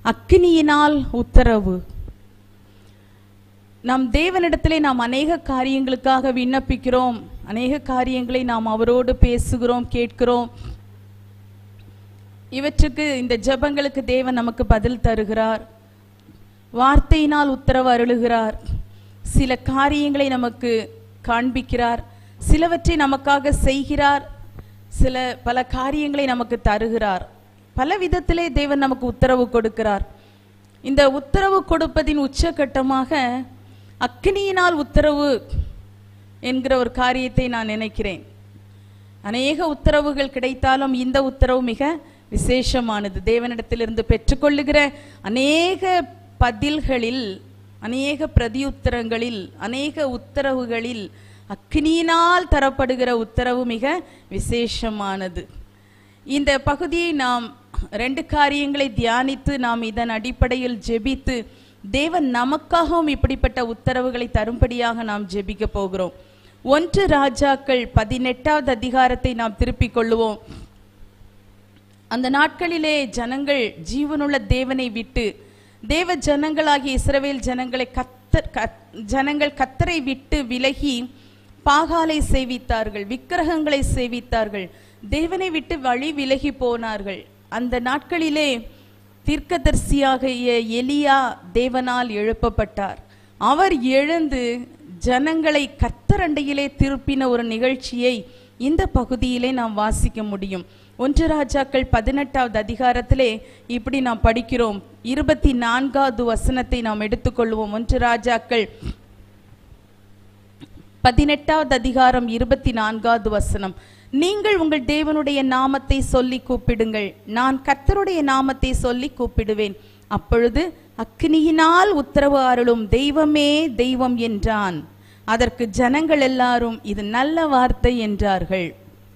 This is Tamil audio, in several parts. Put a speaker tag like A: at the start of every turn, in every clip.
A: அக்கினியினால் உத்தரவு நம் தேவனிடத்திலே நாம் அநேக காரியங்களுக்காக விண்ணப்பிக்கிறோம் அநேக காரியங்களை நாம் அவரோடு பேசுகிறோம் கேட்கிறோம் இவற்றுக்கு இந்த ஜெபங்களுக்கு தேவன் நமக்கு பதில் தருகிறார் வார்த்தையினால் உத்தரவு அருளுகிறார் சில காரியங்களை நமக்கு காண்பிக்கிறார் சிலவற்றை நமக்காக செய்கிறார் சில பல காரியங்களை நமக்கு தருகிறார் பல விதத்திலே தேவன் நமக்கு உத்தரவு கொடுக்கிறார் இந்த உத்தரவு கொடுப்பதின் உச்சகட்டமாக அக்கினியினால் உத்தரவு என்கிற ஒரு காரியத்தை நான் நினைக்கிறேன் அநேக உத்தரவுகள் கிடைத்தாலும் இந்த உத்தரவு மிக விசேஷமானது தேவனிடத்திலிருந்து பெற்றுக்கொள்ளுகிற அநேக பதில்களில் அநேக பிரதியுத்தரங்களில் அநேக உத்தரவுகளில் அக்னியினால் தரப்படுகிற உத்தரவு மிக விசேஷமானது இந்த பகுதியை நாம் ரெண்டு காரியங்களை தியானித்து நாம் இதன் அடிப்படையில் ஜெபித்து தேவன் நமக்காகவும் இப்படிப்பட்ட உத்தரவுகளை தரும்படியாக நாம் ஜெபிக்க போகிறோம் ஒன்று ராஜாக்கள் பதினெட்டாவது அதிகாரத்தை நாம் திருப்பிக் கொள்ளுவோம் அந்த நாட்களிலே ஜனங்கள் ஜீவனுள்ள தேவனை விட்டு தேவ ஜனங்களாகிய இஸ்ரவேல் ஜனங்களை கத்தர் கத்- ஜனங்கள் கத்தரை விட்டு விலகி பாகாலை சேவித்தார்கள் விக்கிரகங்களை சேவித்தார்கள் தேவனை விட்டு வழி விலகி போனார்கள் அந்த நாட்களிலே தீர்க்கதரிசியாகிய எலியா தேவனால் எழுப்பப்பட்டார் அவர் எழுந்து ஜனங்களை கத்தரண்டையிலே திருப்பின ஒரு நிகழ்ச்சியை இந்த பகுதியிலே நாம் வாசிக்க முடியும் ஒன்று ராஜாக்கள் பதினெட்டாவது அதிகாரத்திலே இப்படி நாம் படிக்கிறோம் இருபத்தி நான்காவது வசனத்தை நாம் எடுத்துக்கொள்வோம் ஒன்று ராஜாக்கள் பதினெட்டாவது அதிகாரம் இருபத்தி நான்காவது வசனம் நீங்கள் உங்கள் தேவனுடைய நாமத்தை சொல்லி கூப்பிடுங்கள் நான் கர்த்தருடைய நாமத்தை சொல்லி கூப்பிடுவேன் அப்பொழுது அக்னியினால் உத்தரவு அருளும் தெய்வமே தெய்வம் என்றான் அதற்கு ஜனங்கள் எல்லாரும் இது நல்ல வார்த்தை என்றார்கள்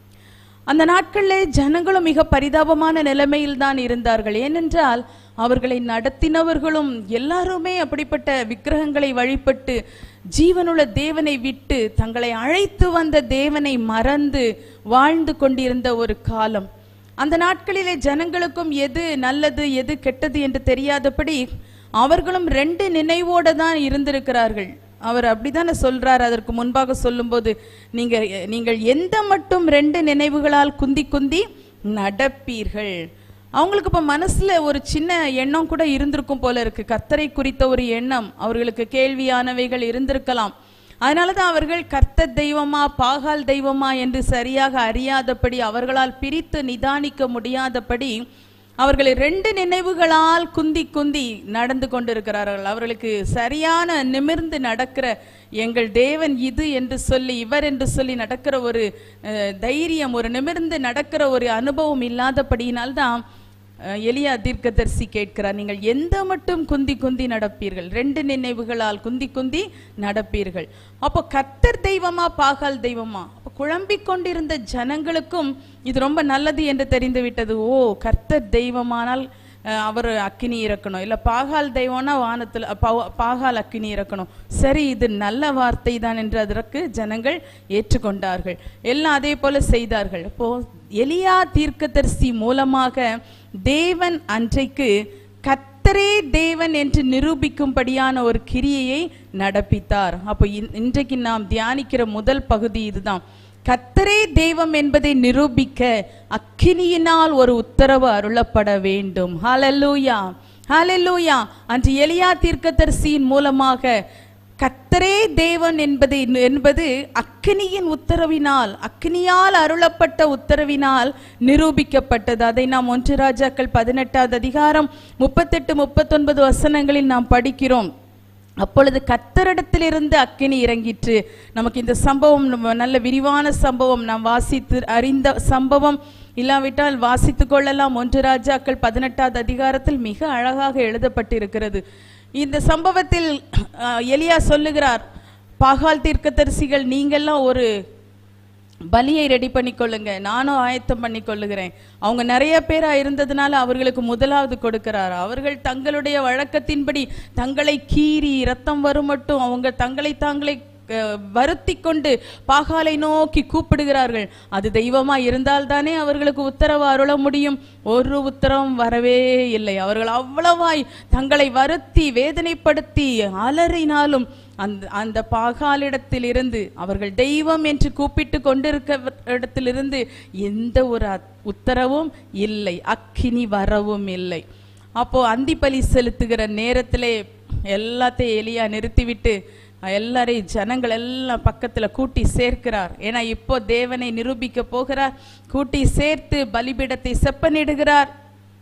A: அந்த நாட்களில் ஜனங்களும் மிக பரிதாபமான நிலைமையில் தான் இருந்தார்கள் ஏனென்றால் அவர்களை நடத்தினவர்களும் எல்லாருமே அப்படிப்பட்ட விக்கிரகங்களை வழிபட்டு ஜீவனுள்ள தேவனை விட்டு தங்களை அழைத்து வந்த தேவனை மறந்து வாழ்ந்து கொண்டிருந்த ஒரு காலம் அந்த நாட்களிலே ஜனங்களுக்கும் எது நல்லது எது கெட்டது என்று தெரியாதபடி அவர்களும் ரெண்டு நினைவோட தான் இருந்திருக்கிறார்கள் அவர் அப்படித்தானே சொல்றார் அதற்கு முன்பாக சொல்லும்போது நீங்க நீங்கள் எந்த மட்டும் ரெண்டு நினைவுகளால் குந்தி குந்தி நடப்பீர்கள் அவங்களுக்கு இப்ப மனசுல ஒரு சின்ன எண்ணம் கூட இருந்திருக்கும் போல இருக்கு கர்த்தரை குறித்த ஒரு எண்ணம் அவர்களுக்கு கேள்வியானவைகள் இருந்திருக்கலாம் அதனாலதான் அவர்கள் கர்த்தர் தெய்வமா பாகால் தெய்வமா என்று சரியாக அறியாதபடி அவர்களால் பிரித்து நிதானிக்க முடியாதபடி அவர்களை ரெண்டு நினைவுகளால் குந்தி குந்தி நடந்து கொண்டிருக்கிறார்கள் அவர்களுக்கு சரியான நிமிர்ந்து நடக்கிற எங்கள் தேவன் இது என்று சொல்லி இவர் என்று சொல்லி நடக்கிற ஒரு அஹ், தைரியம் ஒரு நிமிர்ந்து நடக்கிற ஒரு அனுபவம் இல்லாதபடியினால்தான் அஹ், எலியா தீர்க்கதரிசி கேட்கிறார் நீங்கள் எந்த மட்டும் குந்தி குந்தி நடப்பீர்கள் ரெண்டு நினைவுகளால் குந்தி குந்தி நடப்பீர்கள் அப்போ கர்த்தர் தெய்வமா பாகால் தெய்வமா அப்போ குழம்பிக் கொண்டிருந்த ஜனங்களுக்கும் இது ரொம்ப நல்லது என்று தெரிந்து விட்டது ஓ கர்த்தர் தெய்வமானால் அஹ், அவர் அக்கினி இறக்கணும் இல்ல பாகால் தெய்வம்னா வானத்துல பா- பாகால் அக்கினி இறக்கணும் சரி இது நல்ல வார்த்தை தான் என்று அதற்கு ஜனங்கள் ஏற்றுக்கொண்டார்கள் எல்லாம் அதே போல செய்தார்கள் அப்போ எலியா தீர்க்கதரிசி மூலமாக தேவன் அன்றைக்கு கர்த்தரே தேவன் என்று நிரூபிக்கும்படியான ஒரு கிரியையை நடப்பித்தார் அப்போ இன்- இன்றைக்கு நாம் தியானிக்கிற முதல் பகுதி இதுதான் கர்த்தரே தெய்வம் என்பதை நிரூபிக்க அக்கினியினால் ஒரு உத்தரவு அருளப்பட வேண்டும் ஹalleluya ஹalleluya அன்று எலியா தீர்க்கதரிசியின் மூலமாக கர்த்தரே தேவன் என்பதை என்பது அக்கினியின் உத்தரவினால் அக்கினியால் அருளப்பட்ட உத்தரவினால் நிரூபிக்கப்பட்டது அதை நாம் ஒன்று ராஜாக்கள் பதினெட்டாவது அதிகாரம் முப்பத்தெட்டு முப்பத்தொன்பது வசனங்களில் நாம் படிக்கிறோம் அப்பொழுது கத்தரிடத்திலிருந்து அக்கினி இறங்கிற்று நமக்கு இந்த சம்பவம் நம்ம நல்ல விரிவான சம்பவம் நாம் வாசித்து அறிந்த சம்பவம் இல்லாவிட்டால் வாசித்துக் கொள்ளலாம் ஒன்று ராஜாக்கள் பதினெட்டாவது அதிகாரத்தில் மிக அழகாக எழுதப்பட்டிருக்கிறது இந்த சம்பவத்தில் அஹ், எலியா சொல்லுகிறார் பாகால் தீர்க்கதரிசிகள் நீங்கெல்லாம் ஒரு பலியை ரெடி பண்ணிக்கொள்ளுங்க நானும் ஆயத்தம் பண்ணி கொள்ளுகிறேன் அவங்க நிறைய பேரா இருந்ததுனால அவர்களுக்கு முதலாவது கொடுக்கிறார் அவர்கள் தங்களுடைய வழக்கத்தின்படி தங்களை கீறி ரத்தம் வரும் மட்டும் அவங்க தங்களை தாங்களே வருத்தி கொண்டு பாகாலை நோக்கி கூப்பிடுகிறார்கள் அது தெய்வமா இருந்தால்தானே அவர்களுக்கு உத்தரவு அருள முடியும் ஒரு உத்தரவும் வரவே இல்லை அவர்கள் அவ்வளவாய் தங்களை வருத்தி வேதனைப்படுத்தி அலறினாலும் அந்த அந்த பாகாலிடத்தில் இருந்து அவர்கள் தெய்வம் என்று கூப்பிட்டு கொண்டிருக்க இடத்திலிருந்து எந்த ஒரு அத்- உத்தரவும் இல்லை அக்கினி வரவும் இல்லை அப்போ அந்திப்பலி செலுத்துகிற நேரத்திலே எல்லாத்தையும் எலியா நிறுத்திவிட்டு எல்லாரையும் ஜனங்கள் எல்லாம் பக்கத்துல கூட்டி சேர்க்கிறார் ஏன்னா இப்போ தேவனை நிரூபிக்க போகிறார் கூட்டி சேர்த்து பலிபீடத்தை செப்பனிடுகிறார்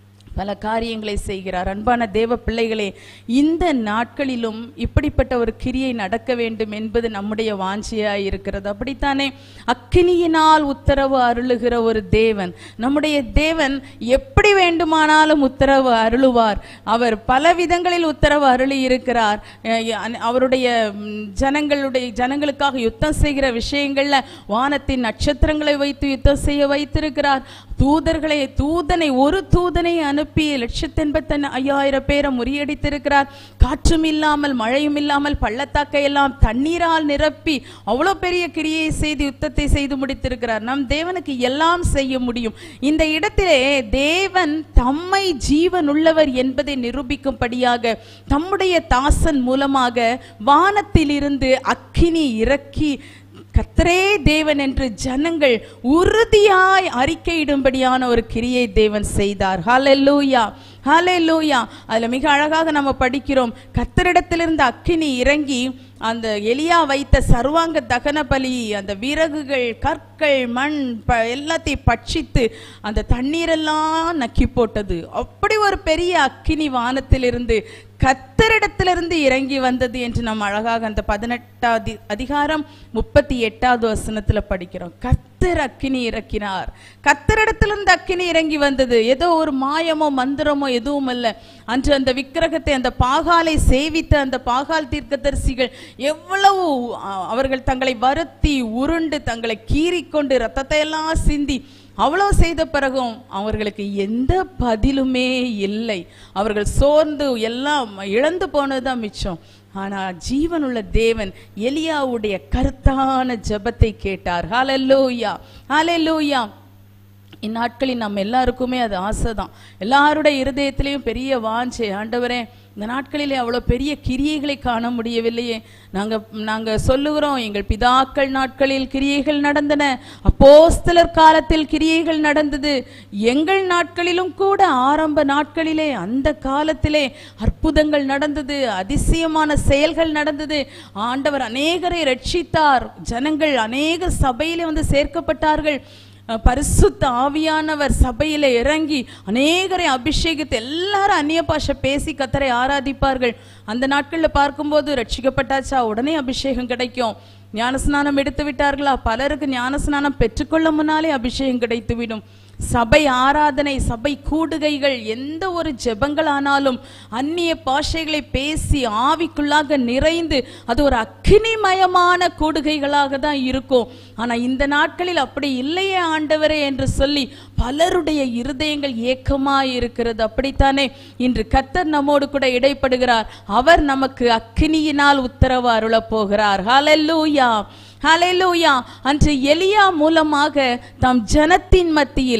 A: பல காரியங்களை செய்கிறார் அன்பான தேவ பிள்ளைகளே இந்த நாட்களிலும் இப்படிப்பட்ட ஒரு கிரியை நடக்க வேண்டும் என்பது நம்முடைய வாஞ்சியாய் இருக்கிறது அப்படித்தானே அக்கினியினால் உத்தரவு அருளுகிற ஒரு தேவன் நம்முடைய தேவன் எப்படி வேண்டுமானாலும் உத்தரவு அருளுவார் அவர் பல விதங்களில் உத்தரவு அருளி இருக்கிறார் அஹ் அஹ் அவருடைய ம், ஜனங்களுடைய ஜனங்களுக்காக யுத்தம் செய்கிற விஷயங்கள்ல வானத்தின் நட்சத்திரங்களை வைத்து யுத்தம் செய்ய வைத்திருக்கிறார் தூதர்களை தூதனை ஒரு தூதனை அனுப்பி லட்சத்தி எண்பத்தி ஐயாயிரம் பேரை முறியடித்திருக்கிறார் காற்றும் இல்லாமல் மழையும் இல்லாமல் பள்ளத்தாக்கை எல்லாம் தண்ணீரால் நிரப்பி அவ்வளோ பெரிய கிரியை செய்து யுத்தத்தை செய்து முடித்திருக்கிறார் நம் தேவனுக்கு எல்லாம் செய்ய முடியும் இந்த இடத்திலே தேவன் தம்மை ஜீவன் உள்ளவர் என்பதை நிரூபிக்கும்படியாக தம்முடைய தாசன் மூலமாக வானத்திலிருந்து அக்கினி இறக்கி கர்த்தரே தேவன் என்று ஜனங்கள் உறுதியாய் அறிக்கையிடும்படியான ஒரு கிரியை தேவன் செய்தார் ஹalleluya ஹalleluya அதுல மிக அழகாக நம்ம படிக்கிறோம் கர்த்தரிடத்திலிருந்து அக்கினி இறங்கி அந்த எலியா வைத்த சர்வாங்க தகன பலி அந்த விறகுகள் கற்கள் மண் ப எல்லாத்தையும் பட்சித்து அந்த தண்ணீரெல்லாம் நக்கி போட்டது அப்படி ஒரு பெரிய அக்கினி வானத்திலிருந்து கத்தரிடத்திலிருந்து இறங்கி வந்தது என்று நாம் அழகாக அந்த பதினெட்டாவது அதிகாரம் முப்பத்தி எட்டாவது வசனத்துல படிக்கிறோம் கத்தர் அக்கினி இறக்கினார் கத்தரிடத்திலிருந்து அக்கினி இறங்கி வந்தது ஏதோ ஒரு மாயமோ மந்திரமோ எதுவும் அல்ல அன்று அந்த விக்கிரகத்தை அந்த பாகாலை சேவித்த அந்த பாகால் தீர்க்கதரிசிகள் எவ்வளவு அ, அவர்கள் தங்களை வருத்தி உருண்டு தங்களை கீறிக்கொண்டு ரத்தத்தை எல்லாம் சிந்தி அவ்வளவு செய்த பிறகும் அவர்களுக்கு எந்த பதிலுமே இல்லை அவர்கள் சோர்ந்து எல்லாம் இழந்து போனதுதான் மிச்சம் ஆனால் ஜீவனுள்ள தேவன் எலியாவுடைய கருத்தான ஜெபத்தை கேட்டார் ஹalleluya ஹalleluya இந்நாட்களில் நம்ம எல்லாருக்குமே அது ஆசைதான் எல்லாருடைய இருதயத்திலையும் பெரிய வாஞ்சை ஆண்டவரே இந்த நாட்களிலே அவ்வளோ பெரிய கிரியைகளை காண முடியவில்லையே நாங்கள் நாங்கள் சொல்லுகிறோம் எங்கள் பிதாக்கள் நாட்களில் கிரியைகள் நடந்தன அப்போஸ்தலர் காலத்தில் கிரியைகள் நடந்தது எங்கள் நாட்களிலும் கூட ஆரம்ப நாட்களிலே அந்த காலத்திலே அற்புதங்கள் நடந்தது அதிசயமான செயல்கள் நடந்தது ஆண்டவர் அநேகரை ரட்சித்தார் ஜனங்கள் அநேக சபையிலே வந்து சேர்க்கப்பட்டார்கள் அஹ் பரிசுத்த ஆவியானவர் சபையில இறங்கி அநேகரை அபிஷேகித்து எல்லாரும் அந்நிய பாஷை பேசி கத்தரை ஆராதிப்பார்கள் அந்த நாட்கள்ல பார்க்கும்போது ரட்சிக்கப்பட்டாச்சா உடனே அபிஷேகம் கிடைக்கும் ஞானஸ்நானம் எடுத்து விட்டார்களா பலருக்கு ஞானஸ்நானம் பெற்றுக்கொள்ள முன்னாலே அபிஷேகம் கிடைத்துவிடும் சபை ஆராதனை சபை கூடுகைகள் எந்த ஒரு ஜெபங்களானாலும் அந்நிய பாஷைகளை பேசி ஆவிக்குள்ளாக நிறைந்து அது ஒரு அக்கினிமயமான கூடுகைகளாக தான் இருக்கும் ஆனா இந்த நாட்களில் அப்படி இல்லையே ஆண்டவரே என்று சொல்லி பலருடைய இருதயங்கள் ஏக்கமாய் இருக்கிறது அப்படித்தானே இன்று கத்தர் நம்மோடு கூட இடைப்படுகிறார் அவர் நமக்கு அக்கினியினால் உத்தரவு அருளப் போகிறார் ஹalleluya ஹalleluya அன்று எலியா மூலமாக தம் ஜனத்தின் மத்தியில்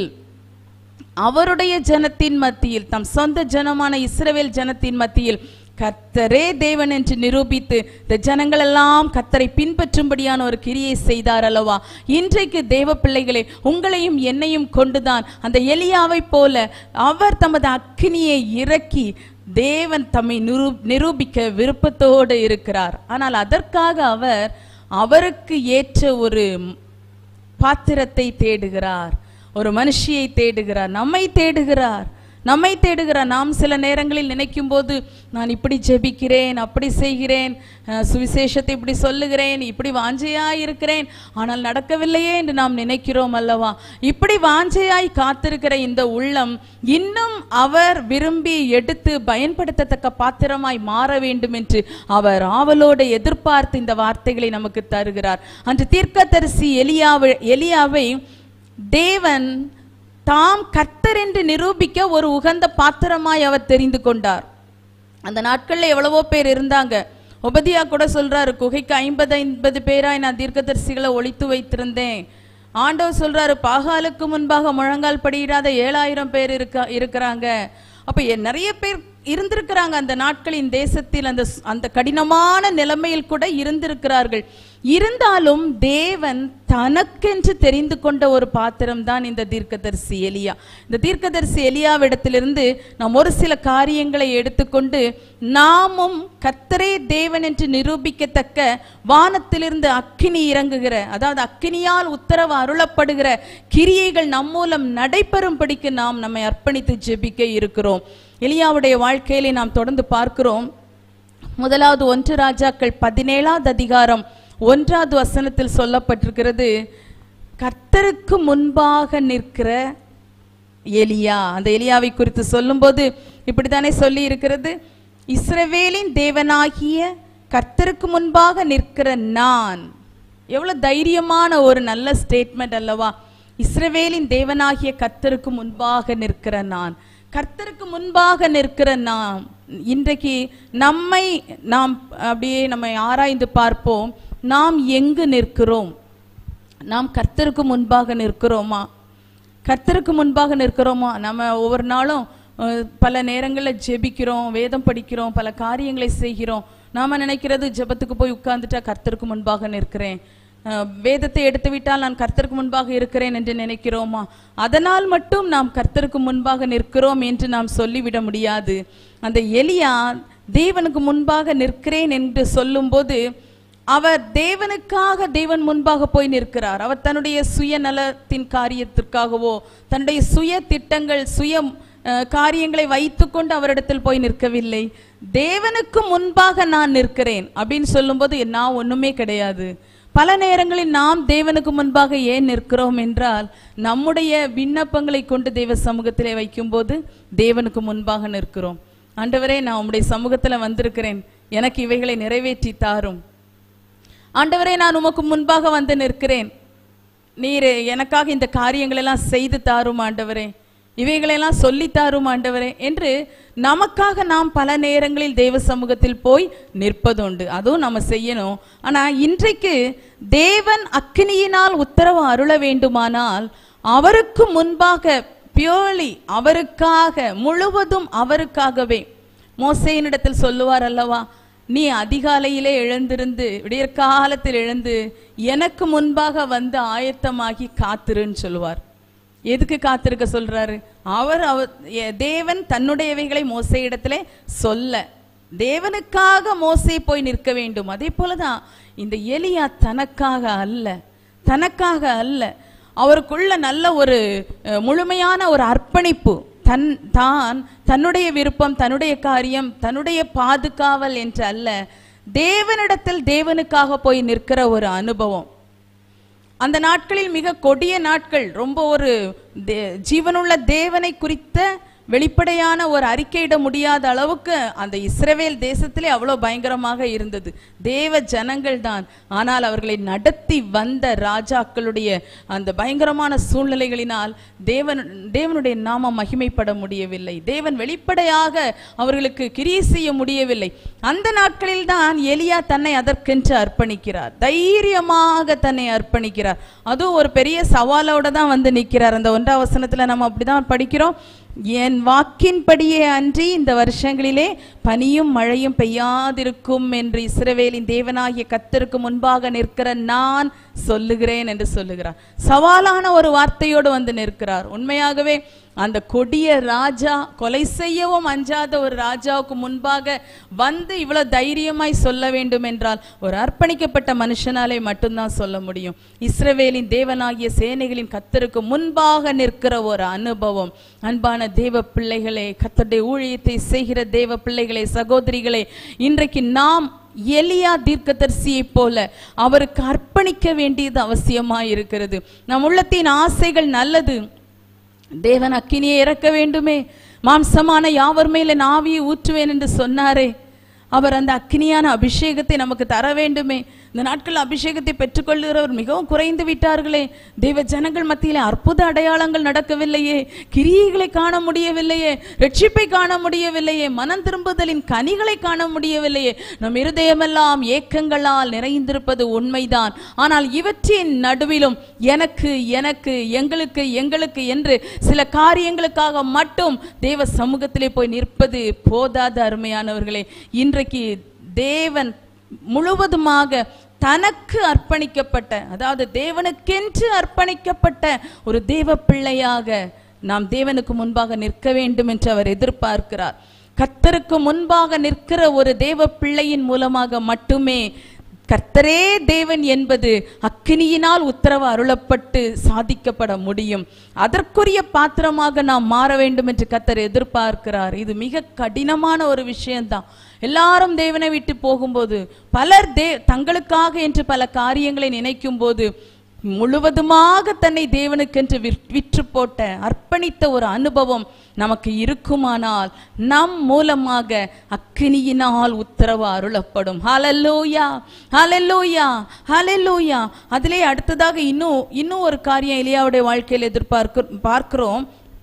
A: அவருடைய ஜனத்தின் மத்தியில் தம் சொந்த ஜனமான இஸ்ரவேல் ஜனத்தின் மத்தியில் கர்த்தரே தேவன் என்று நிரூபித்து இந்த ஜனங்கள் எல்லாம் கர்த்தரை பின்பற்றும்படியான ஒரு கிரியை செய்தார் அல்லவா இன்றைக்கு தேவ பிள்ளைகளே உங்களையும் என்னையும் கொண்டுதான் அந்த எலியாவை போல அவர் தமது அக்கினியை இறக்கி தேவன் தம்மை நிரூ நிரூபிக்க விருப்பத்தோடு இருக்கிறார் ஆனால் அதற்காக அவர் அவருக்கு ஏற்ற ஒரு பாத்திரத்தை தேடுகிறார் ஒரு மனுஷியை தேடுகிறார் நம்மை தேடுகிறார் நம்மை தேடுகிறார் நாம் சில நேரங்களில் நினைக்கும் போது நான் இப்படி ஜெபிக்கிறேன் அப்படி செய்கிறேன் அஹ், சுவிசேஷத்தை இப்படி சொல்லுகிறேன் இப்படி வாஞ்சையா இருக்கிறேன் ஆனால் நடக்கவில்லையே என்று நாம் நினைக்கிறோம் அல்லவா இப்படி வாஞ்சையாய் காத்திருக்கிற இந்த உள்ளம் இன்னும் அவர் விரும்பி எடுத்து பயன்படுத்தத்தக்க பாத்திரமாய் மாற வேண்டும் என்று அவர் ஆவலோடு எதிர்பார்த்து இந்த வார்த்தைகளை நமக்கு தருகிறார் அன்று தீர்க்கதரிசி எலியாவை எலியாவை தேவன் தாம் கர்த்தர் என்று நிரூபிக்க ஒரு உகந்த பாத்திரமாய் அவர் தெரிந்து கொண்டார் அந்த நாட்கள்ல எவ்வளவோ பேர் இருந்தாங்க உபதியா கூட சொல்றாரு குகைக்கு ஐம்பது ஐம்பது பேராய் நான் தீர்க்கதரிசிகளை ஒழித்து வைத்திருந்தேன் ஆண்டவர் சொல்றாரு பாகாலுக்கு முன்பாக முழங்கால் படியிடாத ஏழாயிரம் பேர் இருக்க இருக்கிறாங்க அப்ப எ- நிறைய பேர் இருந்திருக்கிறாங்க அந்த நாட்களின் தேசத்தில் அந்த ஸ்- அந்த கடினமான நிலைமையில் கூட இருந்திருக்கிறார்கள் இருந்தாலும் தேவன் தனக்கென்று தெரிந்து கொண்ட ஒரு பாத்திரம் தான் இந்த தீர்க்கதரிசி எலியா இந்த தீர்க்கதரிசி எலியாவிடத்திலிருந்து நாம் ஒரு சில காரியங்களை எடுத்துக்கொண்டு நாமும் கர்த்தரே தேவன் என்று நிரூபிக்கத்தக்க வானத்திலிருந்து அக்கினி இறங்குகிற அதாவது அக்கினியால் உத்தரவு அருளப்படுகிற கிரியைகள் நம் மூலம் நடைபெறும்படிக்கு நாம் நம்மை அர்ப்பணித்து ஜெபிக்க இருக்கிறோம் எலியாவுடைய வாழ்க்கையிலே நாம் தொடர்ந்து பார்க்கிறோம் முதலாவது ஒன்று ராஜாக்கள் பதினேழாவது அதிகாரம் ஒன்றாவது வசனத்தில் சொல்லப்பட்டிருக்கிறது கர்த்தருக்கு முன்பாக நிற்கிற எலியா அந்த எலியாவை குறித்து சொல்லும்போது இப்படித்தானே சொல்லி இருக்கிறது இஸ்ரவேலின் தேவனாகிய கர்த்தருக்கு முன்பாக நிற்கிற நான் எவ்வளவு தைரியமான ஒரு நல்ல ஸ்டேட்மெண்ட் அல்லவா இஸ்ரவேலின் தேவனாகிய கர்த்தருக்கு முன்பாக நிற்கிற நான் கர்த்தருக்கு முன்பாக நிற்கிற நாம் இன்றைக்கு நம்மை நாம் அப்படியே நம்மை ஆராய்ந்து பார்ப்போம் நாம் எங்கு நிற்கிறோம் நாம் கர்த்தருக்கு முன்பாக நிற்கிறோமா கர்த்தருக்கு முன்பாக நிற்கிறோமா நம்ம ஒவ்வொரு நாளும் அஹ், பல நேரங்களில் ஜெபிக்கிறோம் வேதம் படிக்கிறோம் பல காரியங்களை செய்கிறோம் நாம நினைக்கிறது ஜெபத்துக்கு போய் உட்கார்ந்துட்டா கர்த்தருக்கு முன்பாக நிற்கிறேன் அஹ், வேதத்தை எடுத்து விட்டால் நான் கர்த்தருக்கு முன்பாக இருக்கிறேன் என்று நினைக்கிறோமா அதனால் மட்டும் நாம் கர்த்தருக்கு முன்பாக நிற்கிறோம் என்று நாம் சொல்லிவிட முடியாது அந்த எலியா தேவனுக்கு முன்பாக நிற்கிறேன் என்று சொல்லும்போது அவர் தேவனுக்காக தேவன் முன்பாக போய் நிற்கிறார் அவர் தன்னுடைய சுயநலத்தின் காரியத்திற்காகவோ தன்னுடைய சுய திட்டங்கள் சுய அஹ், காரியங்களை வைத்துக்கொண்டு அவரிடத்தில் போய் நிற்கவில்லை தேவனுக்கு முன்பாக நான் நிற்கிறேன் அப்படின்னு சொல்லும்போது நான் ஒண்ணுமே கிடையாது பல நேரங்களில் நாம் தேவனுக்கு முன்பாக ஏன் நிற்கிறோம் என்றால் நம்முடைய விண்ணப்பங்களை கொண்டு தேவ சமூகத்திலே வைக்கும்போது தேவனுக்கு முன்பாக நிற்கிறோம் ஆண்டவரே நான் உம்முடைய சமூகத்துல வந்திருக்கிறேன் எனக்கு இவைகளை நிறைவேற்றி தாரும் ஆண்டவரே நான் உமக்கு முன்பாக வந்து நிற்கிறேன் நீர் எனக்காக இந்த காரியங்கள் எல்லாம் செய்து தாரும் ஆண்டவரே இவைகளெல்லாம் சொல்லி தாரும் ஆண்டவரே என்று நமக்காக நாம் பல நேரங்களில் தேவ சமூகத்தில் போய் நிற்பதுண்டு அதுவும் நம்ம செய்யணும் ஆனா இன்றைக்கு தேவன் அக்கினியினால் உத்தரவு அருள வேண்டுமானால் அவருக்கு முன்பாக பியோலி அவருக்காக முழுவதும் அவருக்காகவே மோசையினிடத்தில் சொல்லுவார் அல்லவா நீ அதிகாலையிலே எழுந்திருந்து விடியற் காலத்தில் எழுந்து எனக்கு முன்பாக வந்து ஆயத்தமாகி காத்திருன்னு சொல்லுவார் எதுக்கு காத்திருக்க சொல்றாரு அவர் அவர் எ- தேவன் தன்னுடையவைகளை மோசையிடத்திலே சொல்ல தேவனுக்காக மோசே போய் நிற்க வேண்டும் அதே போலதான் இந்த எலியா தனக்காக அல்ல தனக்காக அல்ல அவருக்குள்ள நல்ல ஒரு அஹ், முழுமையான ஒரு அர்ப்பணிப்பு தன் தான் தன்னுடைய விருப்பம் தன்னுடைய காரியம் தன்னுடைய பாதுகாவல் என்று அல்ல தேவனிடத்தில் தேவனுக்காக போய் நிற்கிற ஒரு அனுபவம் அந்த நாட்களில் மிக கொடிய நாட்கள் ரொம்ப ஒரு தே- ஜீவனுள்ள தேவனை குறித்த வெளிப்படையான ஒரு அறிக்கையிட முடியாத அளவுக்கு அந்த இஸ்ரவேல் தேசத்திலே அவ்வளவு பயங்கரமாக இருந்தது தேவ ஜனங்கள் தான் ஆனால் அவர்களை நடத்தி வந்த ராஜாக்களுடைய அந்த பயங்கரமான சூழ்நிலைகளினால் தேவன் தேவனுடைய நாமம் மகிமைப்பட முடியவில்லை தேவன் வெளிப்படையாக அவர்களுக்கு கிரியை செய்ய முடியவில்லை அந்த நாட்களில் தான் எலியா தன்னை அதற்கென்று அர்ப்பணிக்கிறார் தைரியமாக தன்னை அர்ப்பணிக்கிறார் அதுவும் ஒரு பெரிய சவாலோட தான் வந்து நிற்கிறார் அந்த ஒன்றாம் வசனத்துல நம்ம அப்படிதான் படிக்கிறோம் என் வாக்கின்படியே அன்றி இந்த வருஷங்களிலே பனியும் மழையும் பெய்யாதிருக்கும் என்று இஸ்ரவேலின் தேவனாகிய கத்தருக்கு முன்பாக நிற்கிற நான் சொல்லுகிறேன் என்று சொல்லுகிறார் சவாலான ஒரு வார்த்தையோடு வந்து நிற்கிறார் உண்மையாகவே அந்த கொடிய ராஜா கொலை செய்யவும் அஞ்சாத ஒரு ராஜாவுக்கு முன்பாக வந்து இவ்வளவு தைரியமாய் சொல்ல வேண்டும் என்றால் ஒரு அர்ப்பணிக்கப்பட்ட மனுஷனாலே மட்டும்தான் சொல்ல முடியும் இஸ்ரவேலின் தேவனாகிய சேனைகளின் கத்தருக்கு முன்பாக நிற்கிற ஒரு அனுபவம் அன்பான தேவ பிள்ளைகளே கத்தருடைய ஊழியத்தை செய்கிற தேவ பிள்ளைகளே சகோதரிகளே இன்றைக்கு நாம் எலியா தீர்க்கதரிசியைப் போல அவருக்கு அர்ப்பணிக்க வேண்டியது அவசியமாய் இருக்கிறது நம் உள்ளத்தின் ஆசைகள் நல்லது தேவன் அக்கினியை இறக்க வேண்டுமே மாம்சமான யாவர் மேல நாவியை ஊற்றுவேன் என்று சொன்னாரே அவர் அந்த அக்கினியான அபிஷேகத்தை நமக்கு தர வேண்டுமே இந்த நாட்கள் அபிஷேகத்தை பெற்றுக்கொள்கிறவர் மிகவும் குறைந்து விட்டார்களே தெய்வ ஜனங்கள் மத்தியிலே அற்புத அடையாளங்கள் நடக்கவில்லையே கிரியைகளை காண முடியவில்லையே ரட்சிப்பை காண முடியவில்லையே மனம் திரும்புதலின் கனிகளை காண முடியவில்லையே நம் இருதயமெல்லாம் ஏக்கங்களால் நிறைந்திருப்பது உண்மைதான் ஆனால் இவற்றின் நடுவிலும் எனக்கு எனக்கு எங்களுக்கு எங்களுக்கு என்று சில காரியங்களுக்காக மட்டும் தேவ சமூகத்திலே போய் நிற்பது போதாத அருமையானவர்களே இன்றைக்கு தேவன் முழுவதுமாக தனக்கு அர்ப்பணிக்கப்பட்ட அதாவது தேவனுக்கென்று அர்ப்பணிக்கப்பட்ட ஒரு தேவ பிள்ளையாக நாம் தேவனுக்கு முன்பாக நிற்க வேண்டும் என்று அவர் எதிர்பார்க்கிறார் கர்த்தருக்கு முன்பாக நிற்கிற ஒரு தேவ பிள்ளையின் மூலமாக மட்டுமே கர்த்தரே தேவன் என்பது அக்கினியினால் உத்தரவு அருளப்பட்டு சாதிக்கப்பட முடியும் அதற்குரிய பாத்திரமாக நாம் மாற வேண்டும் என்று கர்த்தர் எதிர்பார்க்கிறார் இது மிக கடினமான ஒரு விஷயம்தான் எல்லாரும் தேவனை விட்டு போகும்போது பலர் தே தங்களுக்காக என்று பல காரியங்களை நினைக்கும் போது முழுவதுமாக தன்னை தேவனுக்கென்று விற்- விற்று போட்ட அர்ப்பணித்த ஒரு அனுபவம் நமக்கு இருக்குமானால் நம் மூலமாக அக்கினியினால் உத்தரவு அருளப்படும் ஹalleluya ஹalleluya ஹalleluya அதிலே அடுத்ததாக இன்னும் இன்னும் ஒரு காரியம் எலியாவுடைய வாழ்க்கையில் எதிர்பார்க்க பார்க்கிறோம்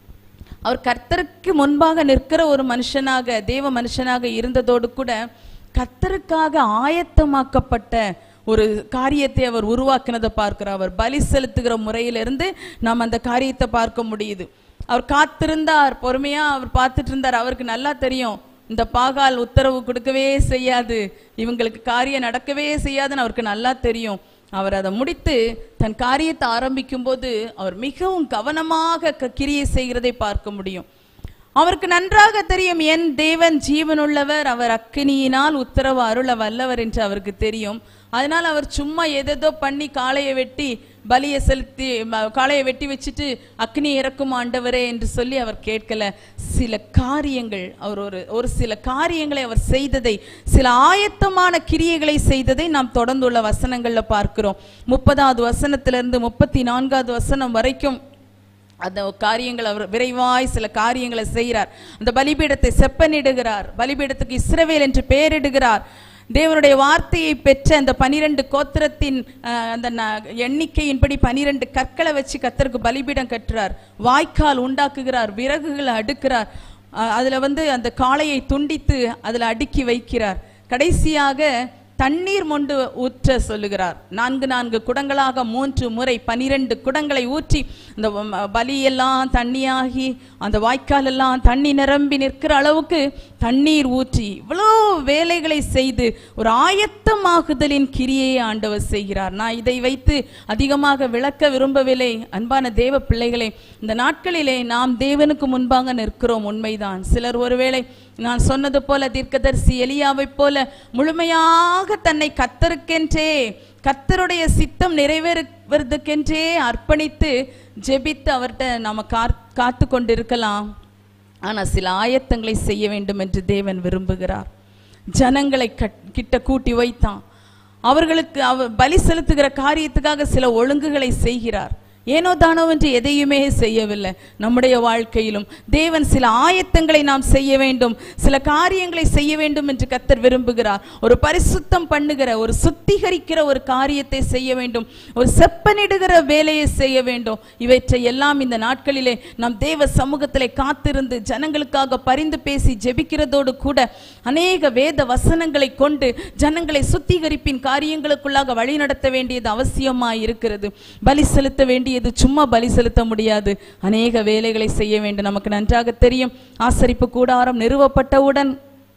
A: அவர் கர்த்தருக்கு முன்பாக நிற்கிற ஒரு மனுஷனாக தேவ மனுஷனாக இருந்ததோடு கூட கர்த்தருக்காக ஆயத்தமாக்கப்பட்ட ஒரு காரியத்தை அவர் உருவாக்கினதை பார்க்கிறார் அவர் பலி செலுத்துகிற முறையிலிருந்து நாம் அந்த காரியத்தை பார்க்க முடியுது அவர் காத்திருந்தார் பொறுமையா அவர் பார்த்துட்டு இருந்தார் அவருக்கு நல்லா தெரியும் இந்த பாகால் உத்தரவு கொடுக்கவே செய்யாது இவங்களுக்கு காரியம் நடக்கவே செய்யாதுன்னு அவருக்கு நல்லா தெரியும் அவர் அதை முடித்து தன் காரியத்தை ஆரம்பிக்கும் போது அவர் மிகவும் கவனமாக க- கிரியை செய்கிறதை பார்க்க முடியும் அவருக்கு நன்றாக தெரியும் என் தேவன் ஜீவனுள்ளவர் அவர் அக்கினியினால் உத்தரவு அருள வல்லவர் என்று அவருக்கு தெரியும் அதனால் அவர் சும்மா எதேதோ பண்ணி காளையை வெட்டி பலியை செலுத்தி ம- காளையை வெட்டி வச்சுட்டு அக்னி இறக்கும் ஆண்டவரே என்று சொல்லி அவர் கேட்கல சில காரியங்கள் அவர் ஒரு ஒரு சில காரியங்களை அவர் செய்ததை சில ஆயத்தமான கிரியைகளை செய்ததை நாம் தொடர்ந்துள்ள வசனங்கள்ல பார்க்கிறோம் முப்பதாவது வசனத்திலிருந்து முப்பத்தி நான்காவது வசனம் வரைக்கும் அந்த காரியங்கள் அவர் விரைவாய் சில காரியங்களை செய்கிறார் அந்த பலிபீடத்தை செப்பனிடுகிறார் பலிபீடத்துக்கு இஸ்ரவேல் என்று பெயரிடுகிறார் தேவனுடைய வார்த்தையை பெற்ற அந்த பனிரெண்டு கோத்திரத்தின் அஹ், அந்த ந- எண்ணிக்கையின்படி பனிரெண்டு கற்களை வச்சு கத்தருக்கு பலிபீடம் கட்டுறார் வாய்க்கால் உண்டாக்குகிறார் விறகுகளை அடுக்கிறார் அஹ், அதுல வந்து அந்த காளையை துண்டித்து அதுல அடுக்கி வைக்கிறார் கடைசியாக தண்ணீர் மொண்டு ஊற்ற சொல்லுகிறார் நான்கு நான்கு குடங்களாக மூன்று முறை பனிரெண்டு குடங்களை ஊற்றி அந்த வ- பலியெல்லாம் தண்ணியாகி அந்த வாய்க்கால் எல்லாம் தண்ணி நிரம்பி நிற்கிற அளவுக்கு தண்ணீர் ஊற்றி இவ்வளோ வேலைகளை செய்து ஒரு ஆயத்தமாகுதலின் கிரியையை ஆண்டவர் செய்கிறார் நான் இதை வைத்து அதிகமாக விளக்க விரும்பவில்லை அன்பான தேவ பிள்ளைகளே இந்த நாட்களிலே நாம் தேவனுக்கு முன்பாக நிற்கிறோம் உண்மைதான் சிலர் ஒருவேளை நான் சொன்னது போல தீர்க்கதரிசி எலியாவைப் போல முழுமையாக தன்னை கத்தருக்கென்றே கத்தருடைய சித்தம் நிறைவேறுவதற்கென்றே அர்ப்பணித்து ஜெபித்து அவர்கிட்ட நாம கார் காத்து கொண்டிருக்கலாம் ஆனால் சில ஆயத்தங்களை செய்ய வேண்டும் என்று தேவன் விரும்புகிறார் ஜனங்களை கட்- கிட்ட கூட்டி வைத்தான் அவர்களுக்கு அவர் பலி செலுத்துகிற காரியத்துக்காக சில ஒழுங்குகளை செய்கிறார் ஏனோ தானோ என்று எதையுமே செய்யவில்லை நம்முடைய வாழ்க்கையிலும் தேவன் சில ஆயத்தங்களை நாம் செய்ய வேண்டும் சில காரியங்களை செய்ய வேண்டும் என்று கத்தர் விரும்புகிறார் ஒரு பரிசுத்தம் பண்ணுகிற ஒரு சுத்திகரிக்கிற ஒரு காரியத்தை செய்ய வேண்டும் ஒரு செப்பனிடுகிற வேலையை செய்ய வேண்டும் இவற்றை எல்லாம் இந்த நாட்களிலே நாம் தேவ சமூகத்திலே காத்திருந்து ஜனங்களுக்காக பரிந்து பேசி ஜெபிக்கிறதோடு கூட அநேக வேத வசனங்களை கொண்டு ஜனங்களை சுத்திகரிப்பின் காரியங்களுக்குள்ளாக வழி நடத்த வேண்டியது அவசியமாய் இருக்கிறது பலி செலுத்த வேண்டியது சும்மா பலி செலுத்த முடியாது அநேக வேலைகளை செய்ய வேண்டும் நமக்கு நன்றாக தெரியும் ஆசரிப்பு கூடாரம் நிறுவப்பட்டவுடன்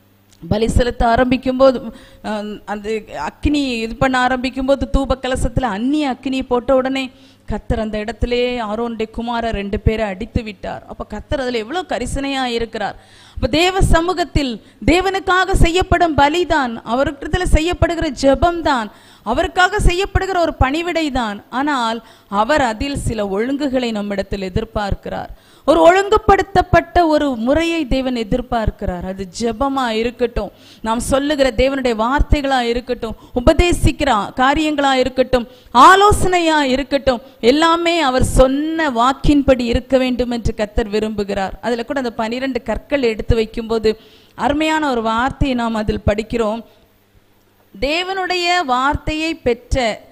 A: பலி செலுத்த ஆரம்பிக்கும் போது அஹ், அந்த அக்னி இது பண்ண ஆரம்பிக்கும் போது தூப கலசத்துல அந்நிய அக்னி போட்ட உடனே கத்தர் அந்த இடத்திலே ஆரோனுடைய குமாரர் ரெண்டு பேரை அடித்து விட்டார் அப்ப கத்தர் அதுல எவ்வளவு கரிசனையா இருக்கிறார் அப்ப தேவ சமூகத்தில் தேவனுக்காக செய்யப்படும் பலிதான் அவருக்கிடத்துல செய்யப்படுகிற ஜெபம்தான் அவருக்காக செய்யப்படுகிற ஒரு பணிவிடை தான் ஆனால் அவர் அதில் சில ஒழுங்குகளை நம்மிடத்தில் எதிர்பார்க்கிறார் ஒரு ஒழுங்குபடுத்தப்பட்ட ஒரு முறையை தேவன் எதிர்பார்க்கிறார் அது ஜெபமா இருக்கட்டும் நாம் சொல்லுகிற தேவனுடைய வார்த்தைகளா இருக்கட்டும் உபதேசிக்கிற காரியங்களா இருக்கட்டும் ஆலோசனையா இருக்கட்டும் எல்லாமே அவர் சொன்ன வாக்கின்படி இருக்க வேண்டும் என்று கத்தர் விரும்புகிறார் அதுல கூட அந்த பனிரெண்டு கற்கள் எடுத்து வைக்கும்போது அருமையான ஒரு வார்த்தையை நாம் அதில் படிக்கிறோம் தேவனுடைய வார்த்தையை பெற்ற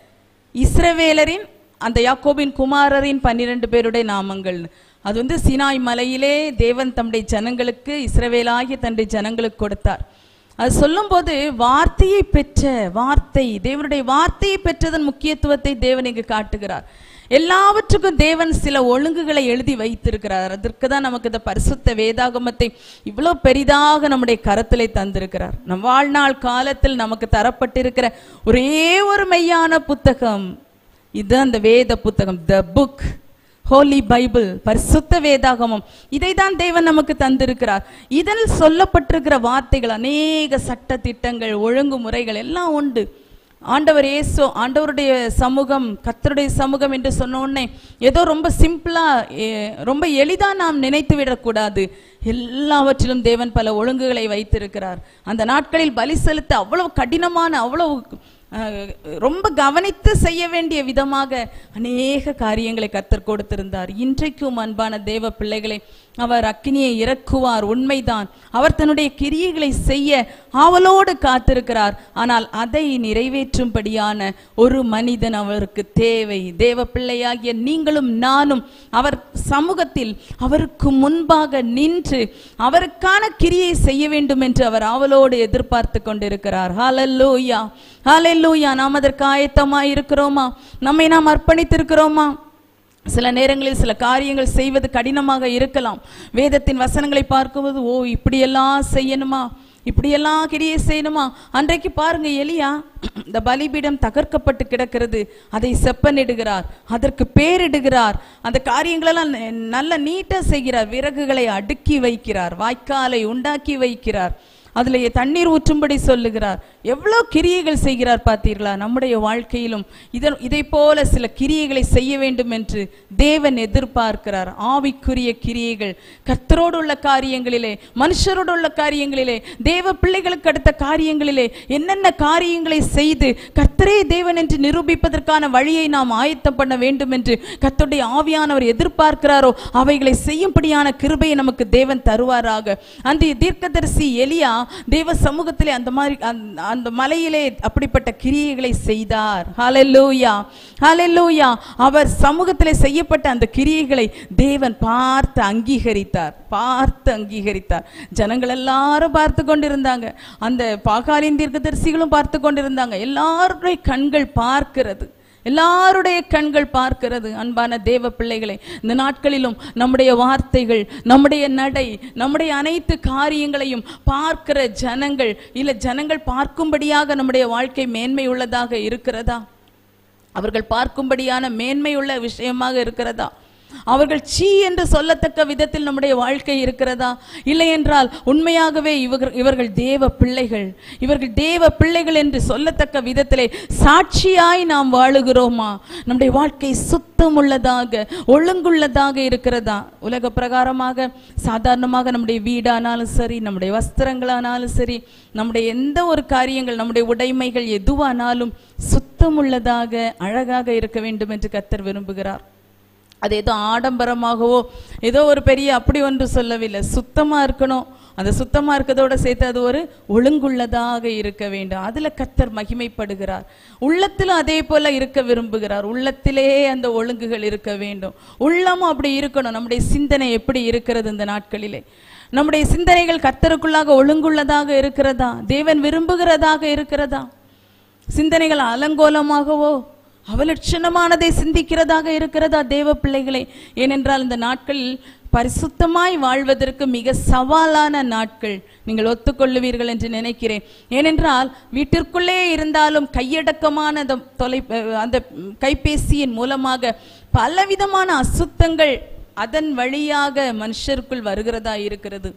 A: இஸ்ரவேலரின் அந்த யாக்கோபின் குமாரரின் பன்னிரண்டு பேருடைய நாமங்கள் அது வந்து சினாய் மலையிலே தேவன் தம்முடைய ஜனங்களுக்கு இஸ்ரவேலாகிய தன்னுடைய ஜனங்களுக்கு கொடுத்தார் அது சொல்லும்போது வார்த்தையை பெற்ற வார்த்தை தேவனுடைய வார்த்தையை பெற்றதன் முக்கியத்துவத்தை தேவன் இங்கு காட்டுகிறார் எல்லாவற்றுக்கும் தேவன் சில ஒழுங்குகளை எழுதி வைத்திருக்கிறார் அதற்கு தான் நமக்கு இந்த பரிசுத்த வேதாகமத்தை இவ்வளவு பெரிதாக நம்முடைய கரத்திலே தந்திருக்கிறார் நம் வாழ்நாள் காலத்தில் நமக்கு தரப்பட்டிருக்கிற ஒரே ஒரு மெய்யான புத்தகம் இது அந்த வேத புத்தகம் த புக் ஹோலி பைபிள் பரிசுத்த வேதாகமம் இதை தான் தேவன் நமக்கு தந்திருக்கிறார் இதில் சொல்லப்பட்டிருக்கிற வார்த்தைகள் அநேக சட்ட திட்டங்கள் ஒழுங்குமுறைகள் எல்லாம் உண்டு ஆண்டவர் இயேசு ஆண்டவருடைய சமூகம் கர்த்தருடைய சமூகம் என்று சொன்ன உடனே ஏதோ ரொம்ப சிம்பிளா எ- ரொம்ப எளிதா நாம் நினைத்து விடக்கூடாது எல்லாவற்றிலும் தேவன் பல ஒழுங்குகளை வைத்திருக்கிறார் அந்த நாட்களில் பலி செலுத்த அவ்வளவு கடினமான அவ்வளவு அஹ், ரொம்ப கவனித்து செய்ய வேண்டிய விதமாக அநேக காரியங்களை கத்தர் கொடுத்திருந்தார் இன்றைக்கும் அன்பான தேவ பிள்ளைகளை அவர் அக்கினியை இறக்குவார் உண்மைதான் அவர் தன்னுடைய கிரியைகளை செய்ய ஆவலோடு காத்திருக்கிறார் ஆனால் அதை நிறைவேற்றும்படியான ஒரு மனிதன் அவருக்கு தேவை தேவ பிள்ளையாகிய நீங்களும் நானும் அவர் சமூகத்தில் அவருக்கு முன்பாக நின்று அவருக்கான கிரியை செய்ய வேண்டும் என்று அவர் ஆவலோடு எதிர்பார்த்து கொண்டிருக்கிறார் ஹalleluya ஹalleluya நாம் அதற்கு ஆயத்தமாய் இருக்கிறோமா நம்மை நாம் அர்ப்பணித்திருக்கிறோமா சில நேரங்களில் சில காரியங்கள் செய்வது கடினமாக இருக்கலாம் வேதத்தின் வசனங்களை பார்க்கும்போது ஓ இப்படியெல்லாம் செய்யணுமா இப்படியெல்லாம் கிரியை செய்யணுமா அன்றைக்கு பாருங்க எலியா இந்த பலிபீடம் தகர்க்கப்பட்டு கிடக்கிறது அதை செப்பனிடுகிறார் அதற்கு பேரிடுகிறார் அந்த காரியங்களெல்லாம் ந- நல்ல நீட்டா செய்கிறார் விறகுகளை அடுக்கி வைக்கிறார் வாய்க்காலை உண்டாக்கி வைக்கிறார் அதிலே தண்ணீர் ஊற்றும்படி சொல்லுகிறார் எவ்வளவு கிரியைகள் செய்கிறார் பார்த்தீர்களா நம்முடைய வாழ்க்கையிலும் இதன் இதை போல சில கிரியைகளை செய்ய வேண்டும் என்று தேவன் எதிர்பார்க்கிறார் ஆவிக்குரிய கிரியைகள் கர்த்தரோடு உள்ள காரியங்களிலே மனுஷரோடு உள்ள காரியங்களிலே தேவ பிள்ளைகளுக்கு அடுத்த காரியங்களிலே என்னென்ன காரியங்களை செய்து கர்த்தரே தேவன் என்று நிரூபிப்பதற்கான வழியை நாம் ஆயத்தம் பண்ண வேண்டும் என்று கர்த்தருடைய ஆவியானவர் எதிர்பார்க்கிறாரோ அவைகளை செய்யும்படியான கிருபையை நமக்கு தேவன் தருவாராக அந்த தீர்க்கதரிசி எலியா தேவ சமூகத்திலே அந்த மாதிரி அந்த- அந்த மலையிலே அப்படிப்பட்ட கிரியைகளை செய்தார் ஹalleluya ஹalleluya அவர் சமூகத்திலே செய்யப்பட்ட அந்த கிரியைகளை தேவன் பார்த்து அங்கீகரித்தார் பார்த்து அங்கீகரித்தார் ஜனங்கள் எல்லாரும் பார்த்து கொண்டிருந்தாங்க அந்த பாகாலின் தீர்க்கதரிசிகளும் பார்த்து கொண்டிருந்தாங்க எல்லாருடைய கண்கள் பார்க்கிறது எல்லாருடைய கண்கள் பார்க்கிறது அன்பான தேவ பிள்ளைகளை இந்த நாட்களிலும் நம்முடைய வார்த்தைகள் நம்முடைய நடை நம்முடைய அனைத்து காரியங்களையும் பார்க்கிற ஜனங்கள் இல்ல ஜனங்கள் பார்க்கும்படியாக நம்முடைய வாழ்க்கை மேன்மை உள்ளதாக இருக்கிறதா அவர்கள் பார்க்கும்படியான மேன்மையுள்ள விஷயமாக இருக்கிறதா அவர்கள் சீ என்று சொல்லத்தக்க விதத்தில் நம்முடைய வாழ்க்கை இருக்கிறதா இல்லை என்றால் உண்மையாகவே இவர்கள் இவர்கள் தேவ பிள்ளைகள் இவர்கள் தேவ பிள்ளைகள் என்று சொல்லத்தக்க விதத்திலே சாட்சியாய் நாம் வாழுகிறோமா நம்முடைய வாழ்க்கை சுத்தம் உள்ளதாக ஒழுங்குள்ளதாக இருக்கிறதா உலக பிரகாரமாக சாதாரணமாக நம்முடைய வீடானாலும் சரி நம்முடைய வஸ்திரங்களானாலும் சரி நம்முடைய எந்த ஒரு காரியங்கள் நம்முடைய உடைமைகள் எதுவானாலும் சுத்தம் உள்ளதாக அழகாக இருக்க வேண்டும் என்று கத்தர் விரும்புகிறார் அது ஏதோ ஆடம்பரமாகவோ ஏதோ ஒரு பெரிய அப்படி ஒன்று சொல்லவில்லை சுத்தமா இருக்கணும் அந்த சுத்தமா இருக்கிறதோட சேர்த்து அது ஒரு ஒழுங்குள்ளதாக இருக்க வேண்டும் அதுல கத்தர் மகிமைப்படுகிறார் உள்ளத்திலும் அதே போல இருக்க விரும்புகிறார் உள்ளத்திலே அந்த ஒழுங்குகள் இருக்க வேண்டும் உள்ளமும் அப்படி இருக்கணும் நம்முடைய சிந்தனை எப்படி இருக்கிறது இந்த நாட்களிலே நம்முடைய சிந்தனைகள் கத்தருக்குள்ளாக ஒழுங்குள்ளதாக இருக்கிறதா தேவன் விரும்புகிறதாக இருக்கிறதா சிந்தனைகள் அலங்கோலமாகவோ அவலட்சணமானதை சிந்திக்கிறதாக இருக்கிறதா தேவ பிள்ளைகளே ஏனென்றால் இந்த நாட்களில் பரிசுத்தமாய் வாழ்வதற்கு மிக சவாலான நாட்கள் நீங்கள் ஒத்துக்கொள்ளுவீர்கள் என்று நினைக்கிறேன் ஏனென்றால் வீட்டிற்குள்ளே இருந்தாலும் கையடக்கமான அந்த தொலை அந்த கைபேசியின் மூலமாக பலவிதமான அசுத்தங்கள் அதன் வழியாக மனுஷருக்குள் வருகிறதா இருக்கிறது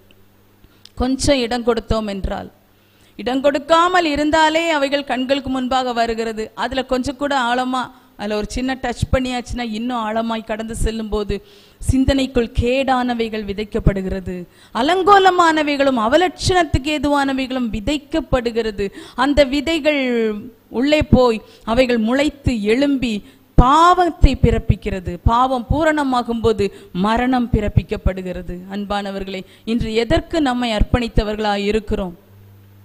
A: கொஞ்சம் இடம் கொடுத்தோம் என்றால் இடம் கொடுக்காமல் இருந்தாலே அவைகள் கண்களுக்கு முன்பாக வருகிறது அதுல கொஞ்சம் கூட ஆழமா அதுல ஒரு சின்ன டச் பண்ணியாச்சுன்னா இன்னும் ஆழமாய் கடந்து செல்லும் போது சிந்தனைக்குள் கேடானவைகள் விதைக்கப்படுகிறது அலங்கோலமானவைகளும் அவலட்சணத்துக்கு ஏதுவானவைகளும் விதைக்கப்படுகிறது அந்த விதைகள் உள்ளே போய் அவைகள் முளைத்து எழும்பி பாவத்தை பிறப்பிக்கிறது பாவம் பூரணமாகும் போது மரணம் பிறப்பிக்கப்படுகிறது அன்பானவர்களே இன்று எதற்கு நம்மை அர்ப்பணித்தவர்களாய் இருக்கிறோம்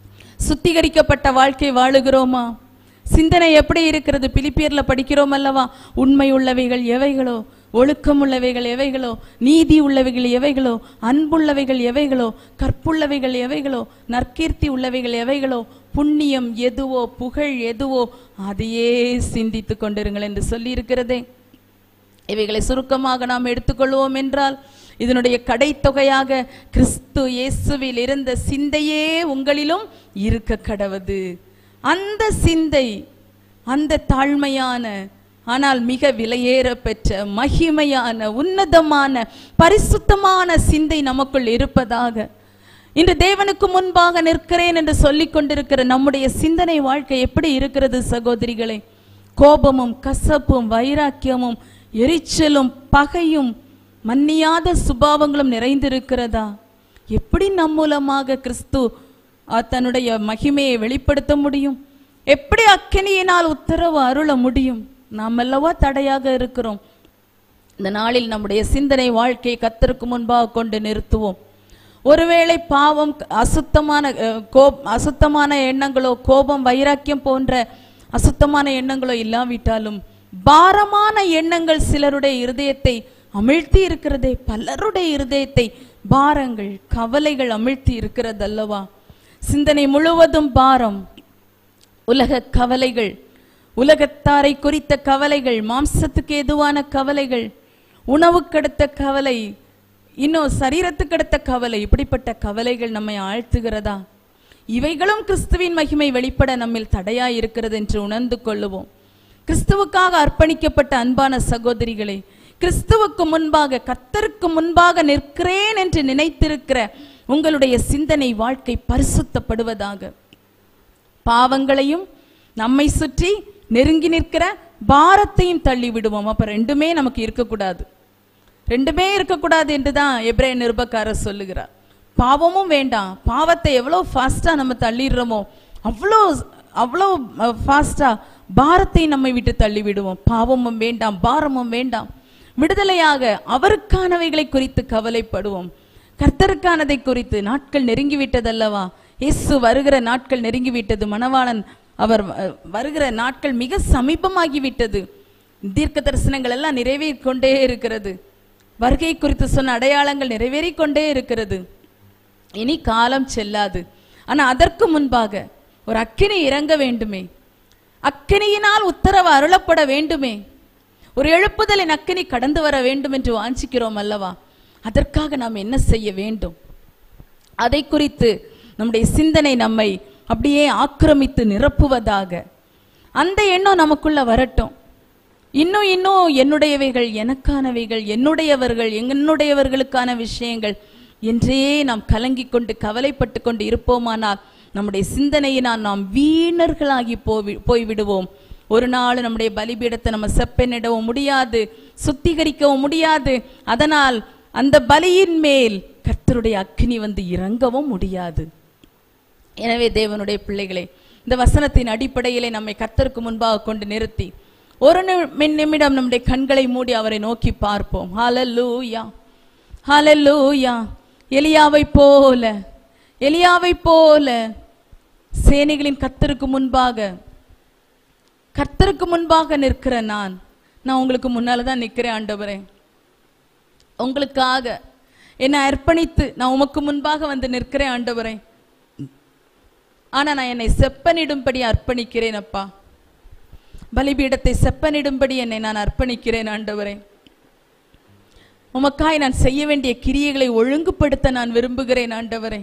A: சுத்திகரிக்கப்பட்ட வாழ்க்கை வாழுகிறோமா சிந்தனை எப்படி இருக்கிறது பிலிப்பியர்ல படிக்கிறோம் அல்லவா உண்மை உள்ளவைகள் எவைகளோ ஒழுக்கம் உள்ளவைகள் எவைகளோ நீதி உள்ளவைகள் எவைகளோ அன்புள்ளவைகள் எவைகளோ கற்புள்ளவைகள் எவைகளோ நற்கீர்த்தி உள்ளவைகள் எவைகளோ புண்ணியம் எதுவோ புகழ் எதுவோ அதையே சிந்தித்துக் கொண்டிருங்கள் என்று சொல்லி இருக்கிறதே இவைகளை சுருக்கமாக நாம் எடுத்துக்கொள்வோம் என்றால் இதனுடைய கடைத்தொகையாக கிறிஸ்து இயேசுவில் இருந்த சிந்தையே உங்களிலும் இருக்க கடவது அந்த சிந்தை அந்த தாழ்மையான ஆனால் மிக விலையேற பெற்ற மகிமையான உன்னதமான பரிசுத்தமான சிந்தை நமக்குள் இருப்பதாக இன்று தேவனுக்கு முன்பாக நிற்கிறேன் என்று சொல்லிக் கொண்டிருக்கிற நம்முடைய சிந்தனை வாழ்க்கை எப்படி இருக்கிறது சகோதரிகளே கோபமும் கசப்பும் வைராக்கியமும் எரிச்சலும் பகையும் மன்னியாத சுபாவங்களும் நிறைந்திருக்கிறதா எப்படி நம் மூலமாக கிறிஸ்து அஹ், தன்னுடைய மகிமையை வெளிப்படுத்த முடியும் எப்படி அக்கினியினால் உத்தரவு அருள முடியும் நாம் அல்லவா தடையாக இருக்கிறோம் இந்த நாளில் நம்முடைய சிந்தனை வாழ்க்கையை கத்தருக்கு முன்பாக கொண்டு நிறுத்துவோம் ஒருவேளை பாவம் அசுத்தமான அஹ், கோ அசுத்தமான எண்ணங்களோ கோபம் வைராக்கியம் போன்ற அசுத்தமான எண்ணங்களோ இல்லாவிட்டாலும் பாரமான எண்ணங்கள் சிலருடைய இருதயத்தை அமிழ்த்தி இருக்கிறதே பலருடைய இருதயத்தை பாரங்கள் கவலைகள் அமிழ்த்தி இருக்கிறது அல்லவா சிந்தனை முழுவதும் பாரம் உலக கவலைகள் உலகத்தாரை குறித்த கவலைகள் மாம்சத்துக்கு எதுவான கவலைகள் உணவுக்கடுத்த கவலை இன்னும் சரீரத்துக்கு அடுத்த கவலை இப்படிப்பட்ட கவலைகள் நம்மை ஆழ்த்துகிறதா இவைகளும் கிறிஸ்துவின் மகிமை வெளிப்பட நம்மில் தடையா இருக்கிறது என்று உணர்ந்து கொள்ளுவோம் கிறிஸ்துவுக்காக அர்ப்பணிக்கப்பட்ட அன்பான சகோதரிகளே கிறிஸ்துவுக்கு முன்பாக கர்த்தருக்கு முன்பாக நிற்கிறேன் என்று நினைத்திருக்கிற உங்களுடைய சிந்தனை வாழ்க்கை பரிசுத்தப்படுவதாக பாவங்களையும் நம்மை சுற்றி நெருங்கி நிற்கிற பாரத்தையும் தள்ளி விடுவோம் அப்ப ரெண்டுமே நமக்கு இருக்கக்கூடாது ரெண்டுமே இருக்கக்கூடாது என்று தான் எப்ரே நிருபக்காரர் சொல்லுகிறார் பாவமும் வேண்டாம் பாவத்தை எவ்வளோ ஃபாஸ்டா நம்ம தள்ளிடுறோமோ அவ்வளோ அவ்வளோ ஃபாஸ்டா பாரத்தை நம்மை விட்டு தள்ளி விடுவோம் பாவமும் வேண்டாம் பாரமும் வேண்டாம் விடுதலையாக அவருக்கானவைகளை குறித்து கவலைப்படுவோம் கர்த்தருக்கானதை குறித்து நாட்கள் நெருங்கிவிட்டதல்லவா இயேசு வருகிற நாட்கள் நெருங்கிவிட்டது மணவாளன் அவர் வ- வருகிற நாட்கள் மிக சமீபமாகிவிட்டது தீர்க்க தரிசனங்கள் எல்லாம் நிறைவேறிக் கொண்டே இருக்கிறது வருகை குறித்து சொன்ன அடையாளங்கள் நிறைவேறிக் கொண்டே இருக்கிறது இனி காலம் செல்லாது ஆனா அதற்கு முன்பாக ஒரு அக்கினி இறங்க வேண்டுமே அக்கினியினால் உத்தரவு அருளப்பட வேண்டுமே ஒரு எழுப்புதலின் அக்கினி கடந்து வர வேண்டும் என்று வாஞ்சிக்கிறோம் அல்லவா அதற்காக நாம் என்ன செய்ய வேண்டும் அதை குறித்து நம்முடைய சிந்தனை நம்மை அப்படியே ஆக்கிரமித்து நிரப்புவதாக அந்த எண்ணம் நமக்குள்ள வரட்டும் இன்னும் இன்னும் என்னுடையவைகள் எனக்கானவைகள் என்னுடையவர்கள் என்னுடையவர்களுக்கான விஷயங்கள் என்றே நாம் கலங்கிக் கொண்டு கவலைப்பட்டு கொண்டு இருப்போமானால் நம்முடைய சிந்தனையினால் நாம் வீணர்களாகி போய் போய்விடுவோம் ஒரு நாள் நம்முடைய பலிபீடத்தை நம்ம செப்பனிடவும் முடியாது சுத்திகரிக்கவும் முடியாது அதனால் அந்த பலியின் மேல் கர்த்தருடைய அக்கினி வந்து இறங்கவும் முடியாது எனவே தேவனுடைய பிள்ளைகளே இந்த வசனத்தின் அடிப்படையிலே நம்மை கர்த்தருக்கு முன்பாக கொண்டு நிறுத்தி ஒரு நிமி- நிமிடம் நம்முடைய கண்களை மூடி அவரை நோக்கி பார்ப்போம் ஹalleluya ஹalleluya எலியாவை போல எலியாவை போல சேனைகளின் கர்த்தருக்கு முன்பாக கர்த்தருக்கு முன்பாக நிற்கிற நான் நான் உங்களுக்கு முன்னால தான் நிற்கிறேன் ஆண்டவரே உங்களுக்காக என்னை அர்ப்பணித்து நான் உமக்கு முன்பாக வந்து நிற்கிறேன் ஆண்டவரே ஆனா நான் என்னை செப்பனிடும்படி அர்ப்பணிக்கிறேன் அப்பா பலிபீடத்தை செப்பனிடும்படி என்னை நான் அர்ப்பணிக்கிறேன் ஆண்டவரே உமக்காய் நான் செய்ய வேண்டிய கிரியைகளை ஒழுங்குபடுத்த நான் விரும்புகிறேன் ஆண்டவரே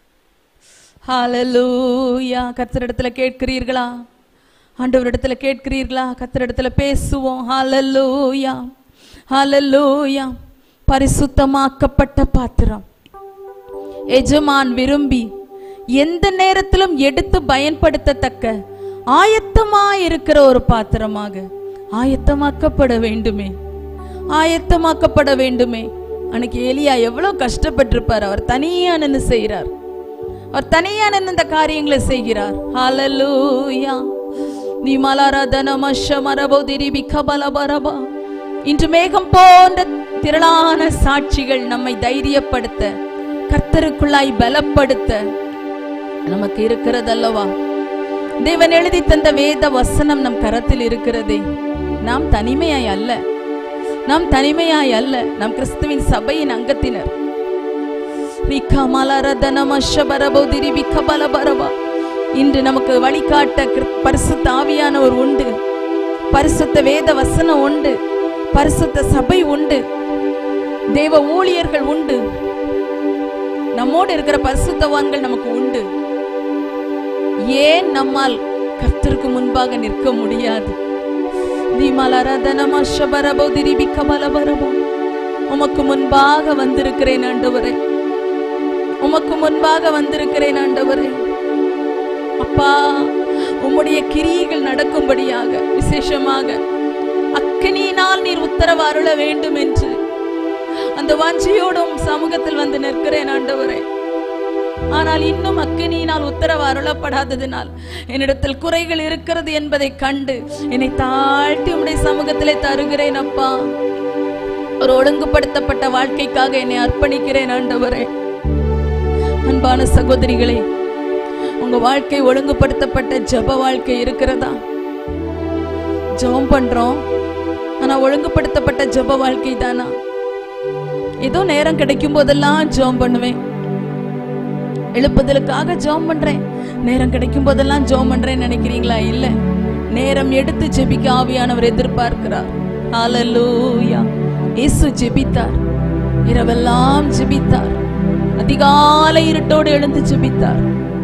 A: ஹalleluya கர்த்தரிடத்துல கேட்கிறீர்களா ஆண்டவரிடத்துல கேட்கிறீர்களா கர்த்தரிடத்துல பேசுவோம் ஹalleluya ஹalleluya பரிசுத்தமாக்கப்பட்ட பாத்திரம் எஜமான் விரும்பி எந்த நேரத்திலும் எடுத்து பயன்படுத்தத்தக்க ஆயத்தமாயிருக்கிற ஒரு பாத்திரமாக ஆயத்தமாக்கப்பட வேண்டுமே ஆயத்தமாக்கப்பட வேண்டுமே அன்னைக்கு எலியா எவ்வளவு கஷ்டப்பட்டிருப்பார் அவர் தனியா நின்னு செய்கிறார் அவர் தனியா நின்னு இந்த காரியங்களை செய்கிறார் ஹalleluya நீ மலரதன மஷ மரபோ திரிபி கபலபரபா இன்று மேகம் போன்ற திரளான சாட்சிகள் நம்மை தைரியப்படுத்த கர்த்தருக்குள்ளாய் பலப்படுத்த நமக்கு இருக்கிறதல்லவா தேவன் எழுதி தந்த வேத வசனம் நம் கரத்தில் இருக்கிறதே நாம் தனிமையாய் அல்ல நாம் தனிமையாய் அல்ல நாம் கிறிஸ்துவின் சபையின் அங்கத்தினர் ரிக்கமலரதனமஷபரபோதிரி விக்கபலபரபா. இன்று நமக்கு வழிகாட்ட கிறிஸ்- பரிசுத்த ஆவியானவர் உண்டு பரிசுத்த வேத வசனம் உண்டு பரிசுத்த சபை உண்டு தேவ ஊழியர்கள் உண்டு நம்மோடு இருக்கிற பரிசுத்தவான்கள் நமக்கு உண்டு ஏன் நம்மால் கர்த்தருக்கு முன்பாக நிற்க முடியாது தீமலரதனமஷபரபோ திரிபிக்கபலபரபோ. உமக்கு முன்பாக வந்திருக்கிறேன் ஆண்டவரே உமக்கு முன்பாக வந்திருக்கிறேன் ஆண்டவரே அப்பா உம்முடைய கிரியைகள் நடக்கும்படியாக விசேஷமாக அக்கினியினால் நீர் உத்தரவு அருள வேண்டும் என்று அந்த வாஞ்சியோடும் சமூகத்தில் வந்து நிற்கிறேன் ஆண்டவரே ஆனால் இன்னும் அக்கினியினால் உத்தரவு அருளப்படாததினால் என்னிடத்தில் குறைகள் இருக்கிறது என்பதை கண்டு என்னை தாழ்த்தி உம்முடைய சமூகத்திலே தருகிறேன் அப்பா ஒரு ஒழுங்குபடுத்தப்பட்ட வாழ்க்கைக்காக என்னை அர்ப்பணிக்கிறேன் ஆண்டவரே அன்பான சகோதரிகளே உங்க வாழ்க்கை ஒழுங்குபடுத்தப்பட்ட ஜெப வாழ்க்கை இருக்கிறதா ஜெபம் பண்றோம் ஆனா ஒழுங்குபடுத்தப்பட்ட ஜெப வாழ்க்கை தானா ஏதோ நேரம் கிடைக்கும் போதெல்லாம் ஜெபம் பண்ணுவேன் எழுப்புதலுக்காக ஜெபம் பண்றேன் நேரம் கிடைக்கும் போதெல்லாம் ஜெபம் பண்றேன்னு நினைக்கிறீங்களா இல்ல நேரம் எடுத்து ஜெபிக்க ஆவியானவர் எதிர்பார்க்கிறார் ஹalleluya இயேசு ஜெபித்தார் இரவெல்லாம் ஜெபித்தார் அதிகாலை இருட்டோடு எழுந்து ஜெபித்தார்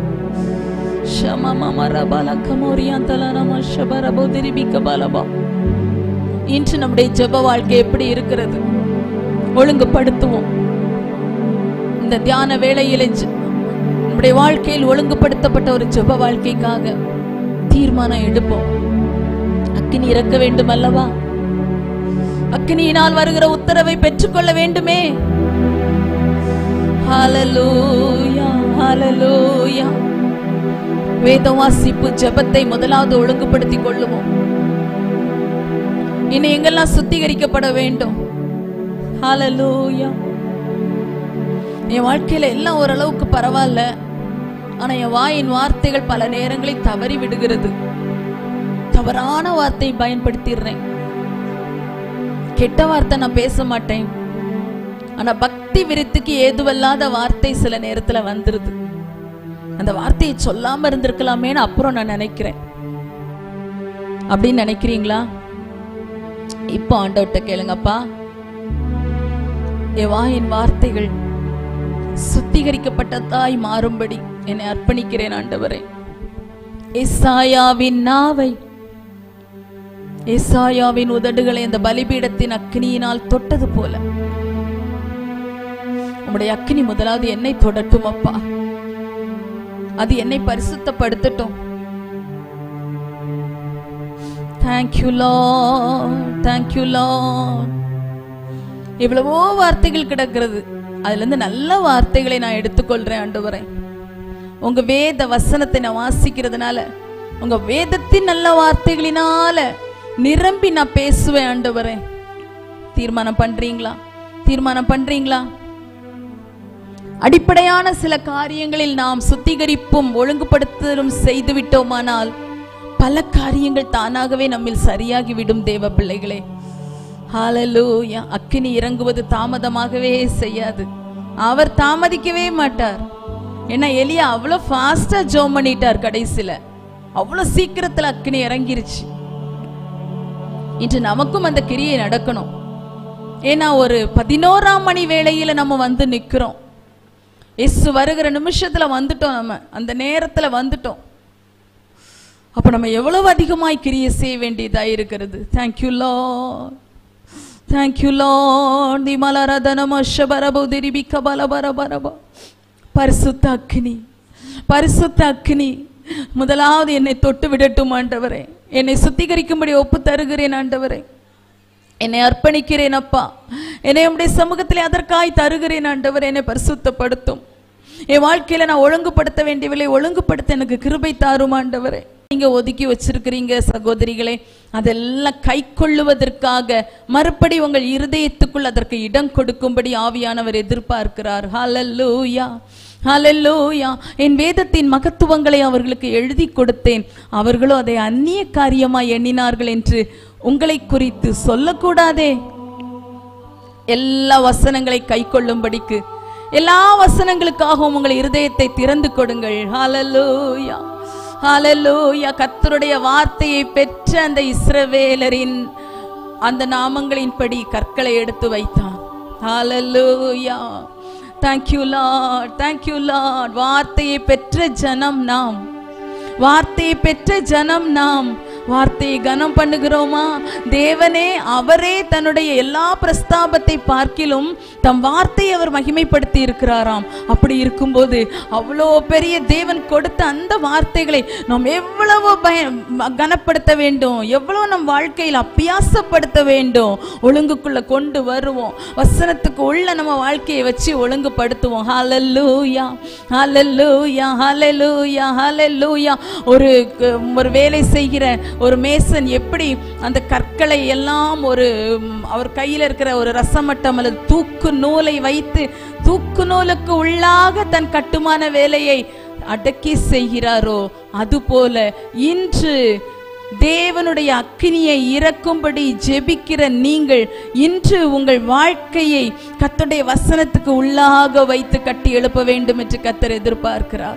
A: இன்று நம்முடைய ஜெப வாழ்க்கை எப்படி இருக்கிறது ஒழுங்குபடுத்துவோம் இந்த தியான வேளையில ஜெ- நம்முடைய வாழ்க்கையில் ஒழுங்குபடுத்தப்பட்ட ஒரு ஜெப வாழ்க்கைக்காக தீர்மானம் எடுப்போம் அக்கினி இறக்க வேண்டும் அல்லவா அக்கினியினால் வருகிற உத்தரவை பெற்றுக்கொள்ள வேண்டுமே ஹalleluya ஹalleluya வேத வாசிப்பு ஜெபத்தை முதலாவது ஒழுங்குபடுத்திக் கொள்ளுவோம் இனி எங்கெல்லாம் சுத்திகரிக்கப்பட வேண்டும் ஹalleluya என் வாழ்க்கையில எல்லாம் ஓரளவுக்கு பரவாயில்ல ஆனா என் வாயின் வார்த்தைகள் பல நேரங்களில் தவறி விடுகிறது தவறான வார்த்தையை பயன்படுத்திடுறேன் கெட்ட வார்த்தை நான் பேச மாட்டேன் ஆனா பக்தி விருத்துக்கு ஏதுவல்லாத வார்த்தை சில நேரத்துல வந்துருது அந்த வார்த்தையை சொல்லாம இருந்திருக்கலாமேன்னு அப்புறம் நான் நினைக்கிறேன் அப்படின்னு நினைக்கிறீங்களா இப்போ ஆண்டவர்கிட்ட கேளுங்கப்பா என் வாயின் வார்த்தைகள் சுத்திகரிக்கப்பட்டதாய் மாறும்படி என்னை அர்ப்பணிக்கிறேன் ஆண்டவரே எஸ்ஸாயாவின் நாவை எஸ்ஸாயாவின் உதடுகளை அந்த பலிபீடத்தின் அக்கினியினால் தொட்டது போல உம்முடைய அக்கினி முதலாவது என்னை தொடட்டும் அப்பா அது என்னை பரிசுத்தப்படுத்தட்டும் தேங்க்யூ லா தேங்க்யூ லா எவ்வளவோ வார்த்தைகள் கிடக்கிறது அதுல இருந்து நல்ல வார்த்தைகளை நான் எடுத்துக்கொள்றேன் ஆண்டவரே உங்க வேத வசனத்தை நான் வாசிக்கிறதுனால உங்க வேதத்தின் நல்ல வார்த்தைகளினால நிரம்பி நான் பேசுவேன் ஆண்டவரே தீர்மானம் பண்றீங்களா தீர்மானம் பண்றீங்களா அடிப்படையான சில காரியங்களில் நாம் சுத்திகரிப்பும் ஒழுங்குபடுத்தலும் செய்து விட்டோமானால் பல காரியங்கள் தானாகவே நம்மில் சரியாகி விடும் தேவ பிள்ளைகளே ஹalleluya அக்கினி இறங்குவது தாமதமாகவே செய்யாது அவர் தாமதிக்கவே மாட்டார் ஏன்னா எலியா அவ்வளோ ஃபாஸ்டா ஜோம் பண்ணிட்டார் கடைசியில அவ்வளோ சீக்கிரத்துல அக்கினி இறங்கிருச்சு இன்று நமக்கும் அந்த கிரியை நடக்கணும் ஏன்னா ஒரு பதினோராம் மணி வேளையில நம்ம வந்து நிக்கிறோம் எஸ் வருகிற நிமிஷத்துல வந்துட்டோம் நம்ம அந்த நேரத்துல வந்துட்டோம் அப்ப நம்ம எவ்வளவு அதிகமாய் கிரியை செய்ய வேண்டியதா இருக்கிறது தேங்க்யூ லோ தேங்க்யூ லோ திமலரதனம ஷபரபு திரிபிக்க பலபரபரபா பரிசுத்த அக்னி பரிசுத்த அக்னி முதலாவது என்னை தொட்டு விடட்டும் ஆண்டவரே என்னை சுத்திகரிக்கும்படி ஒப்பு தருகிறேன் ஆண்டவரே என்னை அர்ப்பணிக்கிறேன் அப்பா என்னை உம்முடைய சமூகத்திலே அதற்காய் தருகிறேன் ஆண்டவர் என்னை பரிசுத்தப்படுத்தும் என் வாழ்க்கையில நான் ஒழுங்குபடுத்த வேண்டியவில்லை ஒழுங்குபடுத்த எனக்கு கிருபை தாரும் ஆண்டவரே நீங்க ஒதுக்கி வச்சிருக்கிறீங்க சகோதரிகளே அதெல்லாம் கை கொள்ளுவதற்காக மறுபடி உங்கள் இருதயத்துக்குள் அதற்கு இடம் கொடுக்கும்படி ஆவியானவர் எதிர்பார்க்கிறார் ஹalleluya ஹalleluya என் வேதத்தின் மகத்துவங்களை அவர்களுக்கு எழுதி கொடுத்தேன் அவர்களோ அதை அந்நிய காரியமாய் எண்ணினார்கள் என்று உங்களை குறித்து சொல்லக்கூடாதே எல்லா வசனங்களை கைக்கொள்ளும்படிக்கு எல்லா வசனங்களுக்காகவும் உங்கள் இருதயத்தை திறந்து கொடுங்கள் ஹalleluya ஹalleluya கர்த்தருடைய வார்த்தையை பெற்ற அந்த இஸ்ரவேலரின் அந்த நாமங்களின்படி கற்களை எடுத்து வைத்தான் ஹalleluya thank you lord thank you lord வார்த்தையை பெற்ற ஜனம் நாம் வார்த்தையை பெற்ற ஜனம் நாம் வார்த்தையை கனம் பண்ணுகிறோமா தேவனே அவரே தன்னுடைய எல்லா பிரஸ்தாபத்தை பார்க்கிலும் தம் வார்த்தையை அவர் மகிமைப்படுத்தி இருக்கிறாராம் அப்படி இருக்கும்போது அவ்வளோ பெரிய தேவன் கொடுத்த அந்த வார்த்தைகளை நாம் எவ்வளவு பய கனப்படுத்த வேண்டும் எவ்வளவு நம் வாழ்க்கையில் அபியாசப்படுத்த வேண்டும் ஒழுங்குக்குள்ள கொண்டு வருவோம் வசனத்துக்கு உள்ள நம்ம வாழ்க்கையை வச்சு ஒழுங்குபடுத்துவோம் ஹalleluya ஹalleluya ஹalleluya ஹalleluya ஒரு க- ஒரு வேலை செய்கிற ஒரு மேசன் எப்படி அந்த கற்களை எல்லாம் ஒரு ம், அவர் கையில் இருக்கிற ஒரு ரசமட்டம் அல்லது தூக்கு நூலை வைத்து தூக்கு நூலுக்கு உள்ளாக தன் கட்டுமான வேலையை அடக்கி செய்கிறாரோ அதுபோல இன்று தேவனுடைய அக்கினியை இறக்கும்படி ஜெபிக்கிற நீங்கள் இன்று உங்கள் வாழ்க்கையை கர்த்தருடைய வசனத்துக்கு உள்ளாக வைத்து கட்டி எழுப்ப வேண்டும் என்று கத்தர் எதிர்பார்க்கிறார்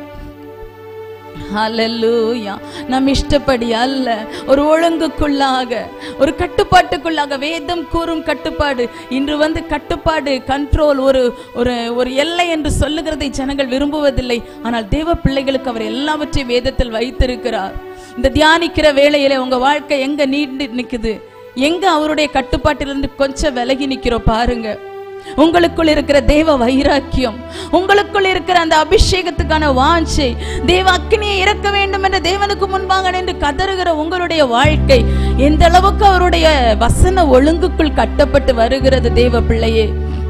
A: ஹalleluya நம் இஷ்டப்படி அல்ல ஒரு ஒழுங்குக்குள்ளாக ஒரு கட்டுப்பாட்டுக்குள்ளாக வேதம் கூறும் கட்டுப்பாடு இன்று வந்து கட்டுப்பாடு கண்ட்ரோல் ஒரு ஒரு ஒரு எல்லை என்று சொல்லுகிறதை ஜனங்கள் விரும்புவதில்லை ஆனால் தேவ பிள்ளைகளுக்கு அவர் எல்லாவற்றையும் வேதத்தில் வைத்திருக்கிறார் இந்த தியானிக்கிற வேளையில உங்க வாழ்க்கை எங்க நீண்டு நிக்குது எங்க அவருடைய கட்டுப்பாட்டிலிருந்து கொஞ்சம் விலகி நிக்கிறோம் பாருங்க உங்களுக்குள் இருக்கிற தேவ வைராக்கியம் உங்களுக்குள் இருக்கிற அந்த அபிஷேகத்துக்கான வாஞ்சை தேவ அக்கினியை இறக்க வேண்டும் என்ற தேவனுக்கு முன்பாக நின்று கதறுகிற உங்களுடைய வாழ்க்கை எந்த அளவுக்கு அவருடைய வசன ஒழுங்குக்குள் கட்டப்பட்டு வருகிறது தேவ பிள்ளையே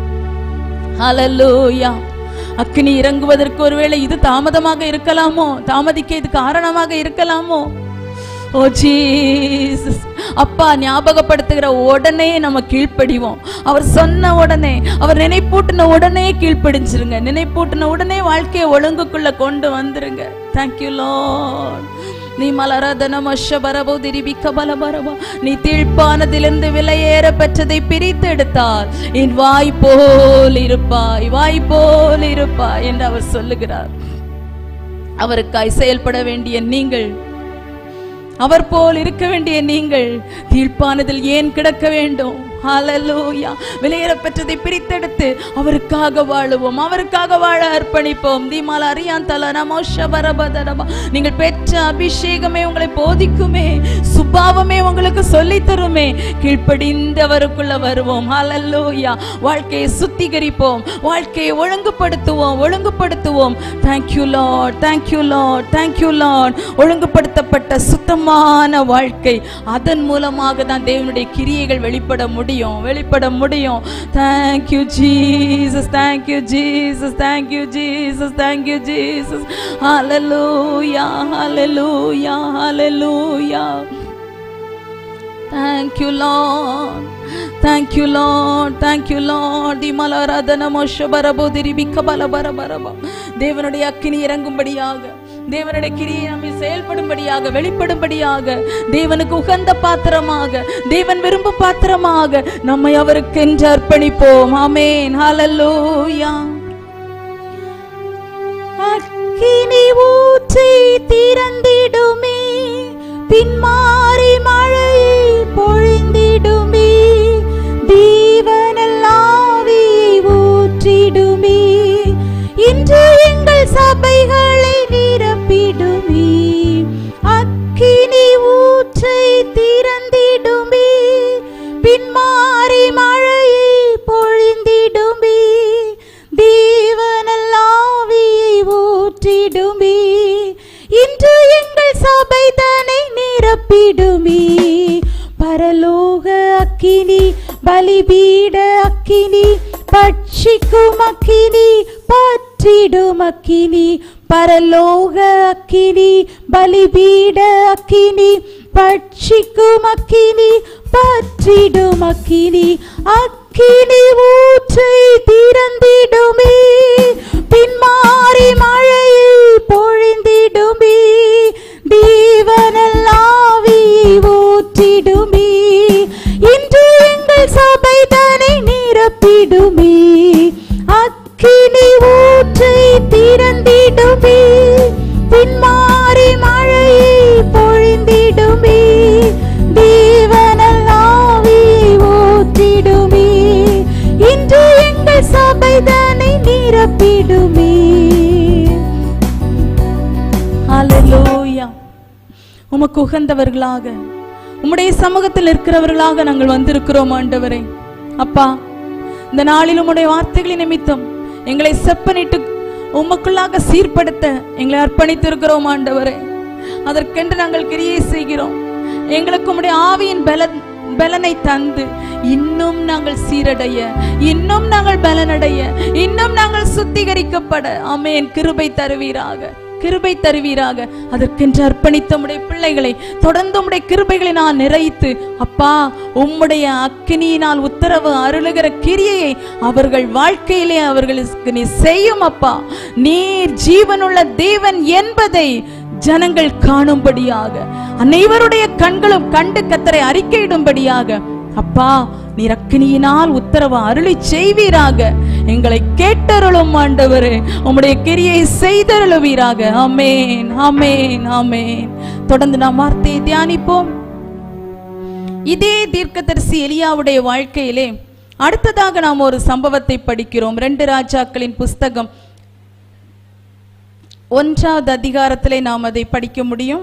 A: ஹalleluya அக்கினி இறங்குவதற்கு ஒருவேளை இது தாமதமாக இருக்கலாமோ தாமதிக்க இது காரணமாக இருக்கலாமோ ஓ ஜீசஸ் அப்பா ஞாபகப்படுத்துகிற உடனே நம்ம கீழ்ப்படிவோம் அவர் சொன்ன உடனே அவர் நினைப்பூட்டின உடனே கீழ்ப்படிஞ்சிருங்க நினைப்பூட்டின உடனே வாழ்க்கையை ஒழுங்குக்குள்ள கொண்டு வந்துருங்க தேங்க்யூ லார்ட் நீ மலரதன மஷ பரபோ திரிபிக்க பல பரபா நீ தீழ்ப்பானதிலிருந்து விலையேற பெற்றதை பிரித்து எடுத்தால் என் வாய் போல் இருப்பாய் வாய் போல் இருப்பாய் என்று அவர் சொல்லுகிறார் அவருக்காய் செயல்பட வேண்டிய நீங்கள் அவர் போல் இருக்க வேண்டிய நீங்கள் தீர்ப்பானதில் ஏன் கிடக்க வேண்டும் ஹalleluya விலையேற பெற்றதை பிரித்தெடுத்து அவருக்காக வாழுவோம் அவருக்காக வாழ அர்ப்பணிப்போம் தீமால அறியான் தல நமோஷ பரபதரபா நீங்கள் பெற்ற அபிஷேகமே உங்களை போதிக்குமே சுபாவமே உங்களுக்கு சொல்லி தருமே கீழ்ப்படிந்து அவருக்குள்ள வருவோம் ஹalleluya வாழ்க்கையை சுத்திகரிப்போம் வாழ்க்கையை ஒழுங்குபடுத்துவோம் ஒழுங்குபடுத்துவோம் thank you Lord thank you Lord thank you Lord ஒழுங்குபடுத்தப்பட்ட சுத்தமான வாழ்க்கை அதன் மூலமாக தான் தேவனுடைய கிரியைகள் வெளிப்பட முடியும் வெளிப்பட முடியும் thank you Jesus thank you Jesus thank you Jesus thank you Jesus ஹalleluya ஹalleluya ஹalleluya Thank you, Lord. Thank you, Lord. Thank you, Lord. திமலராதன மோஷபரபோதிரி பிக்கபலபரபரபா. தேவனுடைய அக்கினி இறங்கும்படியாக தேவனுடைய கிரியை நம்மை செயல்படும்படியாக வெளிப்படும்படியாக தேவனுக்கு உகந்த பாத்திரமாக தேவன் விரும்பும் பாத்திரமாக நம்மை அவருக்கு என்று அர்ப்பணிப்போம் ஆமென் ஹalleluya
B: அக்கினி ஊற்றி திறந்திடுமே பின்மாறி மழையை பொழிந்திடுமே தீவனல்லாவியை ஊற்றிடுமே இன்று எங்கள் சபைகளை நிரப்பிடுமே அக்கினி ஊற்றை திறந்திடுமே பின்மாறி மழையை பொழிந்திடுமே தேவனல்லாவியை ஊற்றிடுமே இன்று எங்கள் சபை தன்னை நிரப்பிடுமே பரலோக அக்கினி பலிபீட அக்கினி பட்சிக்கும் அக்கினி பற்றிடும் அக்கினி பரலோக அக்கினி பலிபீட அக்கினி பட்சிக்கும் அக்கினி பற்றிடும் அக்கினி அக்கினி ஊற்றை திறந்திடுமே பின்மாறி மழையை பொழிந்திடுமே தீவனல்லாவியை ஊற்றிடுமே இன்று எங்கள் சபை தனை நிரப்பிடுமே அக்கினி ஊற்றை திறந்திடுமே பின்மாறி மழையை பொழிந்திடுமே தேவனல்லாவியை ஊற்றிடுமே இன்று எங்கள் சபை தனை நிரப்பிடுமே
A: ஹalleluya உமக்கு உகந்தவர்களாக உம்முடைய சமூகத்தில் இருக்கிறவர்களாக நாங்கள் வந்திருக்கிறோம் ஆண்டவரே அப்பா இந்த நாளில் உம்முடைய வார்த்தைகளின் நிமித்தம் எங்களை செப்பனிட்டு உமக்குள்ளாக சீர்படுத்த எங்களை அர்ப்பணித்திருக்கிறோம் ஆண்டவரே அதற்கென்று நாங்கள் கிரியை செய்கிறோம் எங்களுக்கு உம்முடைய ஆவியின் பலன் பலனை தந்து இன்னும் நாங்கள் சீரடைய இன்னும் நாங்கள் பலனடைய இன்னும் நாங்கள் சுத்திகரிக்கப்பட ஆமென் கிருபை தருவீராக கிருபை தருவீராக அதற்கென்று அர்ப்பணித்த உம்முடைய பிள்ளைகளை தொடர்ந்து உம்முடைய கிருபைகளை நான் நிறைத்து அப்பா உம்முடைய அக்கினியினால் உத்தரவு அருளுகிற கிரியையை அவர்கள் வாழ்க்கையிலே அவர்களுக்கு நீ செய்யும் அப்பா நீர் ஜீவனுள்ள தேவன் என்பதை ஜனங்கள் காணும்படியாக அனைவருடைய கண்களும் கண்டு கத்தரை அறிக்கையிடும்படியாக அப்பா நீர் அக்கினியினால் உத்தரவு அருளி செய்வீராக எங்களை கேட்டருளும் ஆண்டவரே உம்முடைய கிரியை செய்தருளுவீராக ஆமென் ஆமென் ஆமென் தொடர்ந்து நாம் வார்த்தையை தியானிப்போம் இதே தீர்க்கதரிசி எலியாவுடைய வாழ்க்கையிலே அடுத்ததாக நாம் ஒரு சம்பவத்தை படிக்கிறோம் ரெண்டு ராஜாக்களின் புஸ்தகம் ஒன்றாவது அதிகாரத்திலே நாம் அதை படிக்க முடியும்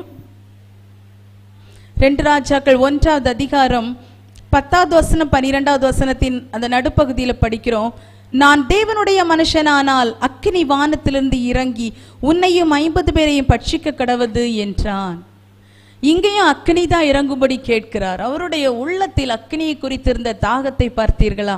A: ரெண்டு ராஜாக்கள் ஒன்றாவது அதிகாரம் பத்தாவது வசனம் பனிரெண்டாவது வசனத்தின் அந்த நடுப்பகுதியில படிக்கிறோம் நான் தேவனுடைய மனுஷனானால் அக்கினி வானத்திலிருந்து இறங்கி உன்னையும் ஐம்பது பேரையும் பட்சிக்க கடவது என்றான் இங்கேயும் அக்கினி தான் இறங்கும்படி கேட்கிறார் அவருடைய உள்ளத்தில் அக்கினியை குறித்திருந்த தாகத்தை பார்த்தீர்களா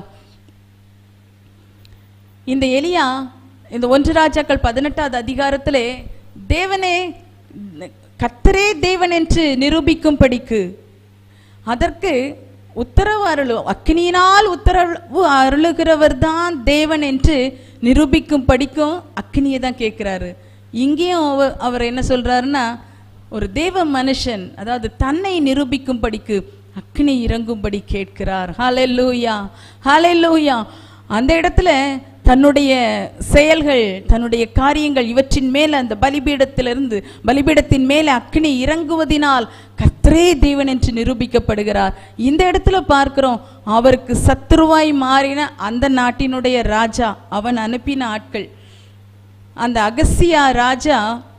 A: இந்த எலியா இந்த ஒன்று ராஜாக்கள் பதினெட்டாவது அதிகாரத்திலே தேவனே கத்தரே தேவன் என்று நிரூபிக்கும்படிக்கு அதற்கு உத்தரவு அருளு அக்கினியினால் உத்தரவு அருளுகிறவர் தான் தேவன் என்று நிரூபிக்கும் படிக்கும் அக்கினியை தான் கேட்கிறாரு இங்கேயும் அவ- அவர் என்ன சொல்றாருன்னா ஒரு தேவ மனுஷன் அதாவது தன்னை நிரூபிக்கும் படிக்கு அக்கினி இறங்கும்படி கேட்கிறார் ஹalleluya ஹalleluya அந்த இடத்துல தன்னுடைய செயல்கள் தன்னுடைய காரியங்கள் இவற்றின் மேல அந்த பலிபீடத்திலிருந்து பலிபீடத்தின் மேல அக்கினி இறங்குவதினால் கர்த்தரே தேவன் என்று நிரூபிக்கப்படுகிறார் இந்த இடத்துல பார்க்கிறோம் அவருக்கு சத்துருவாய் மாறின அந்த நாட்டினுடைய ராஜா அவன் அனுப்பின ஆட்கள் அந்த அகசியா ராஜா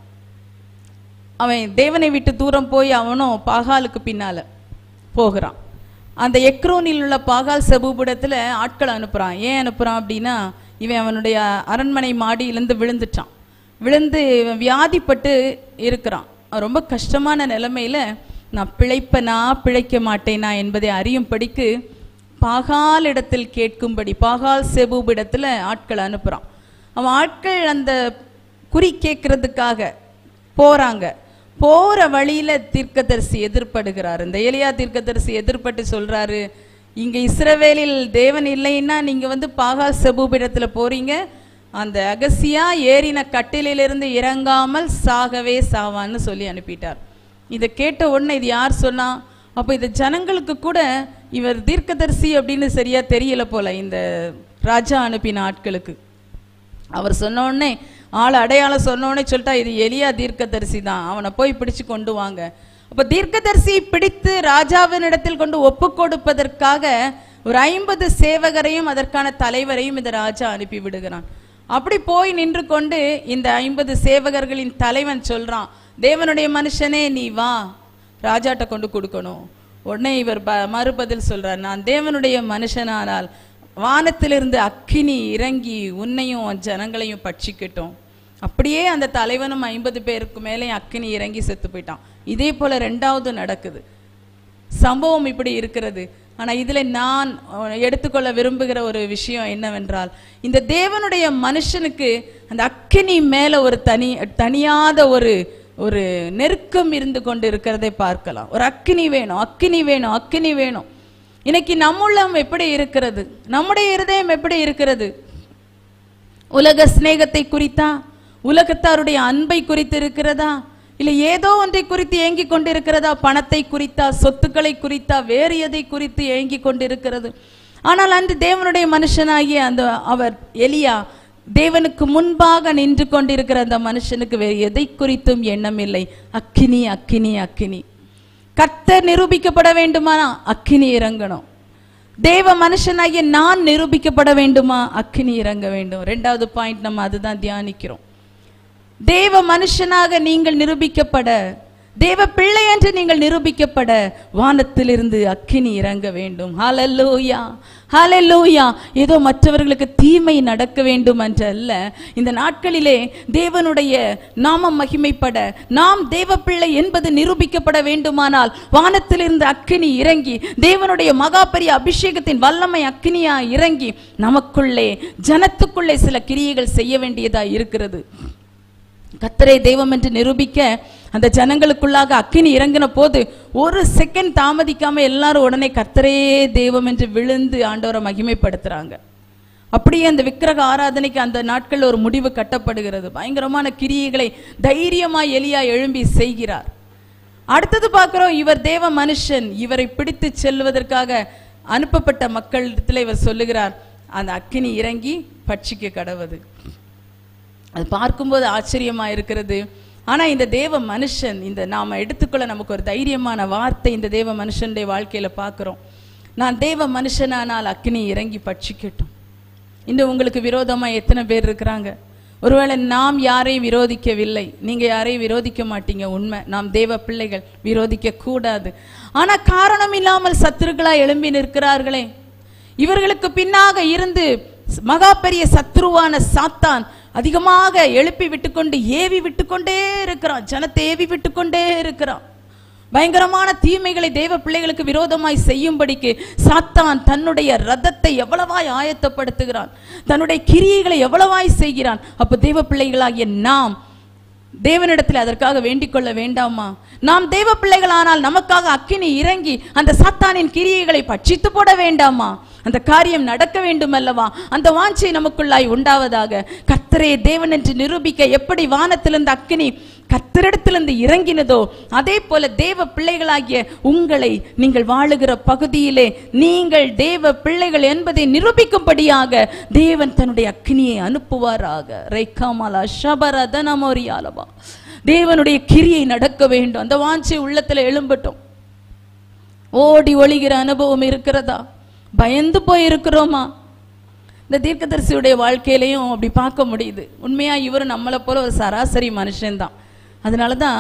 A: அவன் தேவனை விட்டு தூரம் போய் அவனும் பாகாலுக்கு பின்னால போகிறான் அந்த எக்ரோனில் உள்ள பாகால் செபுபுடத்துல ஆட்கள் அனுப்புறான் ஏன் அனுப்புறான் அப்படின்னா இவன் அவனுடைய அரண்மனை மாடியிலிருந்து விழுந்துட்டான் விழுந்து இவன் வியாதிப்பட்டு இருக்கிறான் அவன் ரொம்ப கஷ்டமான நிலைமையில நான் பிழைப்பனா பிழைக்க மாட்டேனா என்பதை அறியும்படிக்கு பாகால் இடத்தில் கேட்கும்படி பாகால் செபூபிடத்துல ஆட்கள் அனுப்புறான் அவன் ஆட்கள் அந்த குறி கேட்கறதுக்காக போறாங்க போற வழியில தீர்க்கதரிசி எதிர்ப்படுகிறார் இந்த எலியா தீர்க்கதரிசி எதிர்ப்பட்டு சொல்றாரு இங்க இஸ்ரவேலில் தேவன் இல்லைன்னா நீங்க வந்து பாகா செபூபிடத்துல போறீங்க அந்த அகசியா ஏறின கட்டிலிலிருந்து இறங்காமல் சாகவே சாவான்னு சொல்லி அனுப்பிட்டார் இதை கேட்ட உடனே இது யார் சொன்னா அப்போ இந்த ஜனங்களுக்கு கூட இவர் தீர்க்கதரிசி அப்படின்னு சரியா தெரியல போல இந்த ராஜா அனுப்பின ஆட்களுக்கு அவர் சொன்ன உடனே ஆள் அடையாளம் சொன்ன உடனே சொல்லிட்டா இது எலியா தீர்க்கதரிசி தான் அவனை போய் பிடிச்சு கொண்டு வாங்க அப்ப தீர்க்கதரிசி பிடித்து ராஜாவினிடத்தில் கொண்டு ஒப்பு கொடுப்பதற்காக ஒரு ஐம்பது சேவகரையும் அதற்கான தலைவரையும் இந்த ராஜா அனுப்பி விடுகிறான் அப்படி போய் நின்று கொண்டு இந்த ஐம்பது சேவகர்களின் தலைவன் சொல்றான் தேவனுடைய மனுஷனே நீ வா ராஜாட்ட கொண்டு கொடுக்கணும் உடனே இவர் ப- மறுபதில் சொல்றார் நான் தேவனுடைய மனுஷனானால் வானத்திலிருந்து அக்கினி இறங்கி உன்னையும் உன் ஜனங்களையும் பட்சிக்கட்டும் அப்படியே அந்த தலைவனும் ஐம்பது பேருக்கு மேலே அக்கினி இறங்கி செத்து போயிட்டான் இதே போல ரெண்டாவது நடக்குது சம்பவம் இப்படி இருக்கிறது ஆனா இதுல நான் அஹ், எடுத்துக்கொள்ள விரும்புகிற ஒரு விஷயம் என்னவென்றால் இந்த தேவனுடைய மனுஷனுக்கு அந்த அக்கினி மேல ஒரு தனி தனியாத ஒரு ஒரு நெருக்கம் இருந்து கொண்டு இருக்கிறதை பார்க்கலாம் ஒரு அக்கினி வேணும் அக்கினி வேணும் அக்கினி வேணும் இன்னைக்கு நம்முள்ளம் எப்படி இருக்கிறது நம்முடைய இருதயம் எப்படி இருக்கிறது உலக சிநேகத்தை குறித்தா உலகத்தாருடைய அன்பை குறித்து இருக்கிறதா இல்ல ஏதோ ஒன்றை குறித்து ஏங்கிக் கொண்டிருக்கிறதா பணத்தை குறித்தா சொத்துக்களை குறித்தா வேறு எதை குறித்து ஏங்கிக் கொண்டிருக்கிறது ஆனால் அன்று தேவனுடைய மனுஷனாகிய அந்த அவர் எலியா தேவனுக்கு முன்பாக நின்று கொண்டிருக்கிற அந்த மனுஷனுக்கு வேறு எதை குறித்தும் எண்ணம் இல்லை அக்கினி அக்கினி அக்கினி கர்த்தர் நிரூபிக்கப்பட வேண்டுமா அக்கினி இறங்கணும் தேவ மனுஷனாகிய நான் நிரூபிக்கப்பட வேண்டுமா அக்கினி இறங்க வேண்டும் ரெண்டாவது பாயிண்ட் நம்ம அதுதான் தியானிக்கிறோம் தேவ மனுஷனாக நீங்கள் நிரூபிக்கப்பட தேவ பிள்ளை என்று நீங்கள் நிரூபிக்கப்பட வானத்திலிருந்து அக்கினி இறங்க வேண்டும் ஹalleluya ஹalleluya ஏதோ மற்றவர்களுக்கு தீமை நடக்க வேண்டும் என்று அல்ல இந்த நாட்களிலே தேவனுடைய நாமம் மகிமைப்பட நாம் தேவ பிள்ளை என்பது நிரூபிக்கப்பட வேண்டுமானால் வானத்திலிருந்து அக்கினி இறங்கி தேவனுடைய மகா பெரிய அபிஷேகத்தின் வல்லமை அக்கினியா இறங்கி நமக்குள்ளே ஜனத்துக்குள்ளே சில கிரியைகள் செய்ய வேண்டியதா இருக்கிறது கத்தரை தெய்வம் என்று நிரூபிக்க அந்த ஜனங்களுக்குள்ளாக அக்கினி இறங்கின போது ஒரு செகண்ட் தாமதிக்காம எல்லாரும் உடனே கத்தரே தெய்வம் என்று விழுந்து ஆண்டவரை மகிமைப்படுத்துறாங்க அப்படியே அந்த விக்கிரக ஆராதனைக்கு அந்த நாட்களில் ஒரு முடிவு கட்டப்படுகிறது பயங்கரமான கிரியைகளை தைரியமா எலியா எழும்பி செய்கிறார் அடுத்தது பார்க்கிறோம் இவர் தேவ மனுஷன் இவரை பிடித்து செல்வதற்காக அனுப்பப்பட்ட மக்களிடத்தில் இவர் சொல்லுகிறார் அந்த அக்கினி இறங்கி பட்சிக்க கடவுது அது பார்க்கும்போது ஆச்சரியமா இருக்கிறது ஆனா இந்த தேவ மனுஷன் இந்த நாம எடுத்துக்கொள்ள நமக்கு ஒரு தைரியமான வார்த்தை இந்த தேவ மனுஷனுடைய வாழ்க்கையில பார்க்கிறோம் நான் தேவ மனுஷனானால் அக்கினி இறங்கி பட்சிக்கட்டும் இன்னும் உங்களுக்கு விரோதமா எத்தனை பேர் இருக்கிறாங்க ஒருவேளை நாம் யாரையும் விரோதிக்கவில்லை நீங்க யாரையும் விரோதிக்க மாட்டீங்க உண்மை நாம் தேவ பிள்ளைகள் விரோதிக்க கூடாது ஆனா காரணம் இல்லாமல் சத்துருக்களா எழும்பி நிற்கிறார்களே இவர்களுக்கு பின்னாக இருந்து மகா பெரிய சத்ருவான சாத்தான் அதிகமாக எழுப்பி விட்டுக்கொண்டு ஏவி விட்டுக்கொண்டே இருக்கிறான் ஜனத்தை ஏவி விட்டுக்கொண்டே இருக்கிறான் பயங்கரமான தீமைகளை தேவ பிள்ளைகளுக்கு விரோதமாய் செய்யும்படிக்கு சாத்தான் தன்னுடைய ரதத்தை எவ்வளவாய் ஆயத்தப்படுத்துகிறான் தன்னுடைய கிரியைகளை எவ்வளவாய் செய்கிறான் அப்ப தேவ பிள்ளைகளாகிய நாம் தேவனிடத்தில் அதற்காக வேண்டிக் கொள்ள வேண்டாமா நாம் தேவ பிள்ளைகள் ஆனால் நமக்காக அக்கினி இறங்கி அந்த சாத்தானின் கிரியைகளை பட்சித்து போட வேண்டாமா அந்த காரியம் நடக்க வேண்டும் அல்லவா அந்த வாஞ்சை நமக்குள்ளாய் உண்டாவதாக கர்த்தரே தேவன் என்று நிரூபிக்க எப்படி வானத்திலிருந்து அக்கினி கர்த்தரிடத்திலிருந்து இறங்கினதோ அதே போல தேவ பிள்ளைகளாகிய உங்களை நீங்கள் வாழுகிற பகுதியிலே நீங்கள் தேவ பிள்ளைகள் என்பதை நிரூபிக்கும்படியாக தேவன் தன்னுடைய அக்கினியை அனுப்புவாராக ரைக்காமலா ஷபரதனமோரியாலவா தேவனுடைய கிரியை நடக்க வேண்டும் அந்த வாஞ்சை உள்ளத்துல எழும்பட்டும் ஓடி ஒளிகிற அனுபவம் இருக்கிறதா பயந்து போய் இருக்கிறோமா இந்த தீர்க்கதரிசியுடைய வாழ்க்கையிலையும் அப்படி பார்க்க முடியுது உண்மையா இவர் நம்மளை போல ஒரு சராசரி மனுஷன்தான் அதனால தான்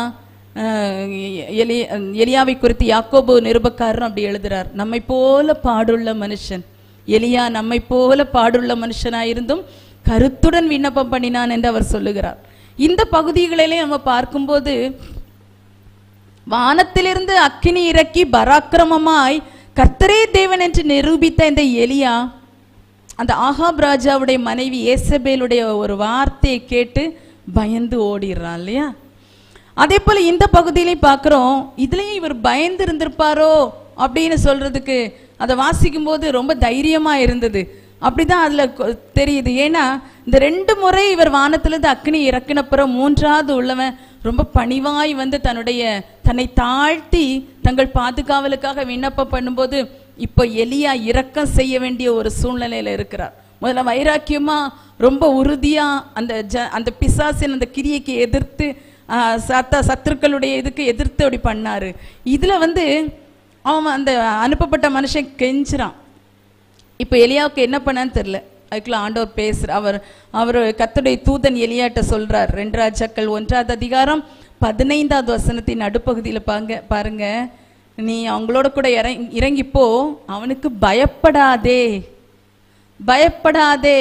A: எலி எலியாவை குறித்து யாக்கோபு நிருபக்காரரும் அப்படி எழுதுறார் நம்மை போல பாடுள்ள மனுஷன் எலியா நம்மை போல பாடுள்ள மனுஷனாயிருந்தும் கருத்துடன் விண்ணப்பம் பண்ணினான் என்று அவர் சொல்லுகிறார் இந்த பகுதிகளிலே நம்ம பார்க்கும்போது வானத்திலிருந்து அக்கினி இறக்கி பராக்கிரமமாய் கர்த்தரே தேவன் என்று நிரூபித்த இந்த எலியா அந்த ஆகாப் ராஜாவுடைய மனைவி ஏசபேலுடைய ஒரு வார்த்தையை கேட்டு பயந்து ஓடிடுறான் இல்லையா அதே போல இந்த பகுதியிலையும் பார்க்குறோம் இதுலயும் இவர் பயந்து இருந்திருப்பாரோ அப்படின்னு சொல்றதுக்கு அதை வாசிக்கும் போது ரொம்ப தைரியமா இருந்தது அப்படிதான் அதுல கொ- தெரியுது ஏன்னா இந்த ரெண்டு முறை இவர் வானத்திலிருந்து அக்னி இறக்கினப்புறம் மூன்றாவது உள்ளவன் ரொம்ப பணிவாய் வந்து தன்னுடைய தன்னை தாழ்த்தி தங்கள் பாதுகாவலுக்காக விண்ணப்பம் பண்ணும்போது இப்போ எலியா இரக்கம் செய்ய வேண்டிய ஒரு சூழ்நிலையில இருக்கிறார் முதல்ல வைராக்கியமா ரொம்ப உறுதியா அந்த ஜ அந்த பிசாசின் அந்த கிரியைக்கு எதிர்த்து ஆஹ், சத்த சத்துருக்களுடைய இதுக்கு எதிர்த்து அப்படி பண்ணாரு இதுல வந்து அவன் அந்த அனுப்பப்பட்ட மனுஷன் கெஞ்சுறான் இப்போ எலியாவுக்கு என்ன பண்ணான்னு தெரியல அதுக்குள்ள ஆண்டவர் பேசுற அவர் அவர் கர்த்தருடைய தூதன் எலியாட்ட சொல்றார் ரெண்டு ராஜாக்கள் ஒன்றாவது அதிகாரம் பதினைந்தாவது வசனத்தின் நடுப்பகுதியில பாங்க பாருங்க நீ அவங்களோட கூட இறங்கி இறங்கிப்போ அவனுக்கு பயப்படாதே பயப்படாதே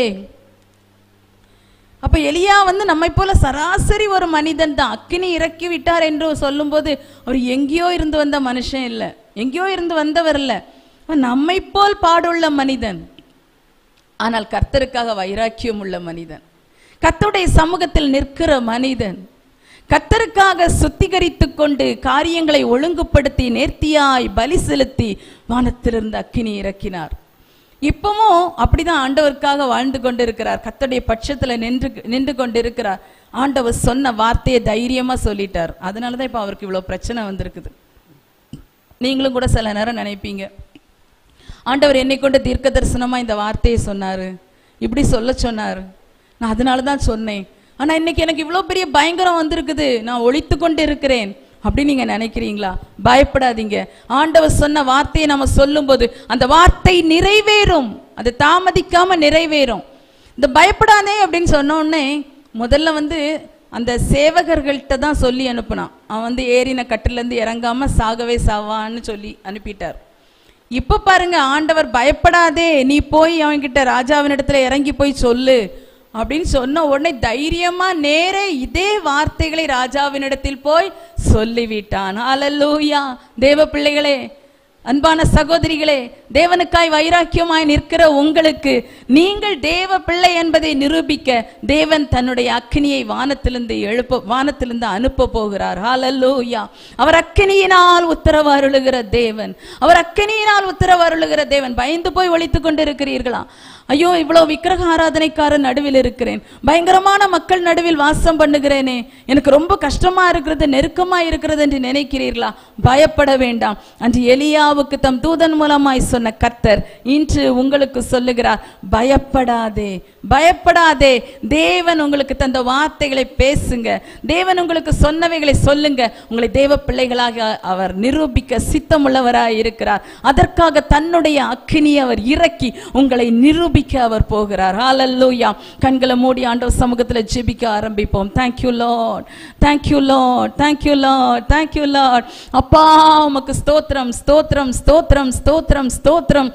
A: அப்ப எலியா வந்து நம்மை போல சராசரி ஒரு மனிதன் தான் அக்கினி இறக்கி விட்டார் என்று சொல்லும்போது அவர் எங்கேயோ இருந்து வந்த மனுஷன் இல்ல எங்கேயோ இருந்து வந்தவர் இல்ல அவன் நம்மை போல் பாடுள்ள மனிதன் ஆனால் கர்த்தருக்காக வைராக்கியம் உள்ள மனிதன் கர்த்தருடைய சமூகத்தில் நிற்கிற மனிதன் கர்த்தருக்காக சுத்திகரித்துக் கொண்டு காரியங்களை ஒழுங்குபடுத்தி நேர்த்தியாய் பலி செலுத்தி வானத்திலிருந்து அக்கினி இறக்கினார் இப்பவும் அப்படிதான் ஆண்டவருக்காக வாழ்ந்து கொண்டிருக்கிறார் கர்த்தருடைய பட்சத்துல நின்று நின்று கொண்டிருக்கிறார் ஆண்டவர் சொன்ன வார்த்தையை தைரியமா சொல்லிட்டார் அதனாலதான் இப்ப அவருக்கு இவ்வளவு பிரச்சனை வந்திருக்குது நீங்களும் கூட சில நேரம் நினைப்பீங்க ஆண்டவர் என்னை கொண்டு தீர்க்க தரிசனமா இந்த வார்த்தையை சொன்னாரு இப்படி சொல்ல சொன்னாரு நான் அதனால தான் சொன்னேன் ஆனா இன்னைக்கு எனக்கு இவ்வளவு பெரிய பயங்கரம் வந்திருக்குது நான் ஒழித்து கொண்டு இருக்கிறேன் அப்படி நீங்க நினைக்கிறீங்களா பயப்படாதீங்க ஆண்டவர் சொன்ன வார்த்தையை நம்ம சொல்லும்போது அந்த வார்த்தை நிறைவேறும் அது தாமதிக்காம நிறைவேறும் இந்த பயப்படாதே அப்படின்னு சொன்ன உடனே முதல்ல வந்து அந்த சேவகர்கள்ட்ட தான் சொல்லி அனுப்புனான் அவன் வந்து ஏறின கட்டில இருந்து இறங்காம சாகவே சாவான்னு சொல்லி அனுப்பிட்டார் இப்ப பாருங்க ஆண்டவர் பயப்படாதே நீ போய் அவன்கிட்ட ராஜாவினிடத்துல இறங்கி போய் சொல்லு அப்படின்னு சொன்ன உடனே தைரியமா நேரே இதே வார்த்தைகளை ராஜாவினிடத்தில் போய் சொல்லிவிட்டான் அல்லூயா தேவ பிள்ளைகளே அன்பான சகோதரிகளே தேவனுக்காய் வைராக்கியமாய் நிற்கிற உங்களுக்கு நீங்கள் தேவ பிள்ளை என்பதை நிரூபிக்க தேவன் தன்னுடைய அக்கினியை வானத்திலிருந்து எழுப்ப வானத்திலிருந்து அனுப்ப போகிறார் ஹalleluya அவர் அக்கினியினால் உத்தரவு அருளுகிற தேவன் அவர் அக்கினியினால் உத்தரவு அருளுகிற தேவன் பயந்து போய் ஒழித்துக் கொண்டிருக்கிறீர்களா ஐயோ இவ்வளவு விக்கிரக ஆராதனைக்காரர் நடுவில் இருக்கிறேன் பயங்கரமான மக்கள் நடுவில் வாசம் பண்ணுகிறேனே எனக்கு ரொம்ப கஷ்டமா இருக்கிறது நெருக்கமா இருக்கிறது என்று நினைக்கிறீர்களா பயப்பட வேண்டாம் அன்று எலியாவுக்கு தம் தூதன் மூலமாய் சொன்ன கர்த்தர் இன்று உங்களுக்கு சொல்லுகிறார் பயப்படாதே பயப்படாதே தேவன் உங்களுக்கு தந்த வார்த்தைகளை பேசுங்க தேவன் உங்களுக்கு சொன்னவைகளை சொல்லுங்க உங்களை தேவ பிள்ளைகளாக அவர் நிரூபிக்க சித்தமுள்ளவராய் இருக்கிறார் அதற்காக தன்னுடைய அக்கினியை அவர் இறக்கி உங்களை நிரூபிக்க அவர் போகிறார் ஹalleluya கண்களை மூடி ஆண்டவர் சமூகத்துல ஜெபிக்க ஆரம்பிப்போம் thank you lord thank you lord thank you lord thank you lord அப்பா உமக்கு ஸ்தோத்திரம் ஸ்தோத்திரம் ஸ்தோத்திரம் ஸ்தோத்திரம் ஸ்தோத்திரம்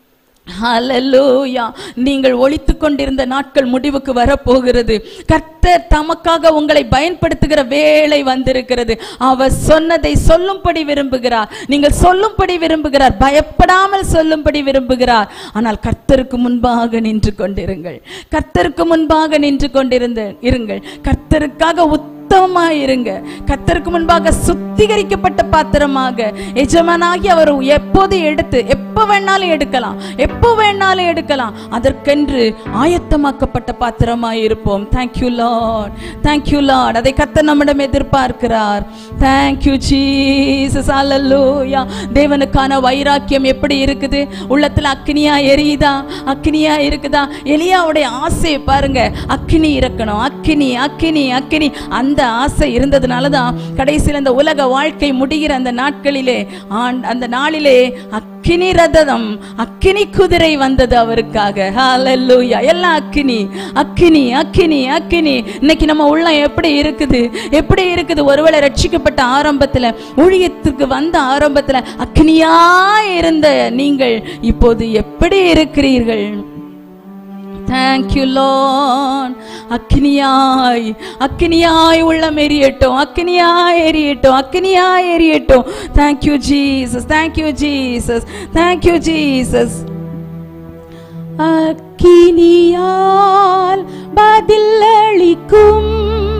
A: ஹalleluya நீங்கள் ஒளித்துக் கொண்டிருந்த நாட்கள் முடிவுக்கு வரப்போகிறது கர்த்தர் தமக்காக உங்களை பயன்படுத்துகிற வேளை வந்திருக்கிறது அவர் சொன்னதை சொல்லும்படி விரும்புகிறார் நீங்கள் சொல்லும்படி விரும்புகிறார் பயப்படாமல் சொல்லும்படி விரும்புகிறார் ஆனால் கர்த்தருக்கு முன்பாக நின்று கொண்டிருங்கள் கர்த்தருக்கு முன்பாக நின்று கொண்டிருந்த இருங்கள் கர்த்தருக்காக உத்தமமா இருங்க கர்த்தருக்கு முன்பாக சுத்திகரிக்கப்பட்ட பாத்திரமாக எஜமானாகி அவர் எப்போது எடுத்து எப்ப வேணாலும் எடுக்கலாம் எப்போ வேணாலும் எடுக்கலாம் அதற்கென்று ஆயத்தமாக்கப்பட்ட பாத்திரமாய் இருப்போம் தேங்க்யூ லார்ட் தேங்க்யூ லார்ட் அதை கர்த்தர் நம்மிடம் எதிர்பார்க்கிறார் தேங்க்யூ ஜீசஸ் அல்லேலூயா தேவனுக்கான வைராக்கியம் எப்படி இருக்குது உள்ளத்துல அக்னியா எரியுதா அக்னியா இருக்குதா எலியாவுடைய ஆசையை பாருங்க அக்னி இறக்கணும் அக்னி அக்னி அக்னி அந்த ஆசை இருந்ததுனால தான் கடைசியில் இந்த உலக வாழ்க்கை முடிகிற அந்த நாட்களிலே ஆண் அந்த நாளிலே அக்கினி ரதம் அக்கினி குதிரை வந்தது அவருக்காக ஹalleluya எல்லாம் அக்கினி அக்கினி அக்கினி அக்கினி இன்னைக்கு நம்ம உள்ளம் எப்படி இருக்குது எப்படி இருக்குது ஒருவேளை ரட்சிக்கப்பட்ட ஆரம்பத்துல ஊழியத்துக்கு வந்த ஆரம்பத்துல அக்கினியா இருந்த நீங்கள் இப்போது எப்படி இருக்கிறீர்கள் தேங்க்யூ லார்ட் அக்கினியாய் அக்கினியாய் உள்ளம் எரியட்டும் அக்கினியாய் எரியட்டும் அக்கினியாய் எரியட்டும் thank you Jesus thank you Jesus thank you Jesus
B: அக்கினியால் பதிலளிக்கும்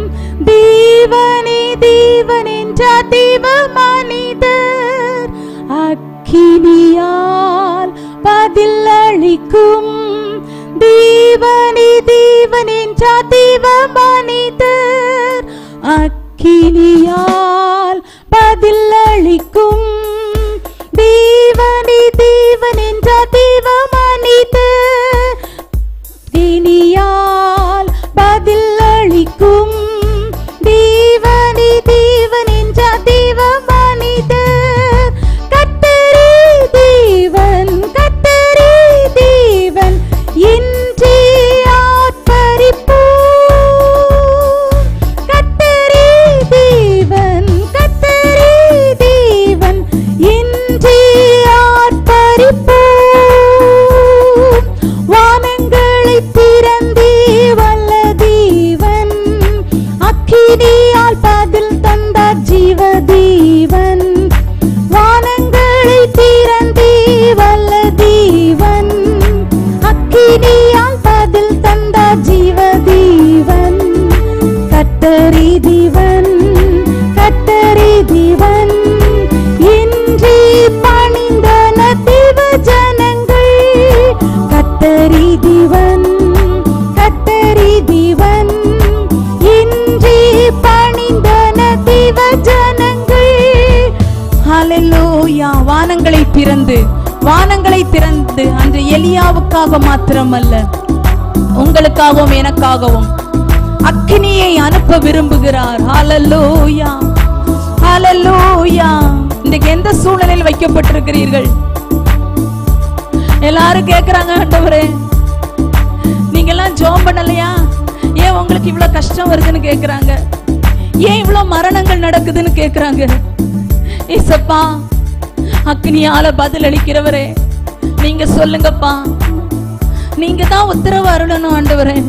B: தேவனே தேவன் என்ற தேவ மனிதர் அக்கினியால் பதிலளிக்கும் தேவனே தேவன் என்ற தேவ மனிதர் அக்கினியால் பதிலளிக்கும் தேவனே தேவன் என்ற தேவ மனிதர் இனியால் பதில் அளிக்கும் தேவனே தேவன் என்ற தேவ மனிதர் கத்தரே தேவன் கத்தரே தேவன் என்றே ஆர்ப்பரிப்போம் கத்தரே தேவன்
A: வானங்களை திறந்து அன்று எலியாவுக்காக மாத்திரமல்ல உங்களுக்காகவும் எனக்காகவும் அக்கினியை அனுப்ப விரும்புகிறார் ஹalleluya ஹalleluya இன்றைக்கு எந்த சூழ்நிலையில் வைக்கப்பட்டிருக்கிறீர்கள் எல்லாரும் கேக்குறாங்க ஆண்டவரே நீங்க எல்லாம் ஜோம் பண்ணலையா ஏன் உங்களுக்கு இவ்வளவு கஷ்டம் வருதுன்னு கேக்குறாங்க ஏன் இவ்வளவு மரணங்கள் நடக்குதுன்னு கேக்குறாங்க ஏசப்பா அக்னியால பதில் அளிக்கிறவரே நீங்க சொல்லுங்கப்பா நீங்க தான் உத்தரவு அருளணும் ஆண்டவரே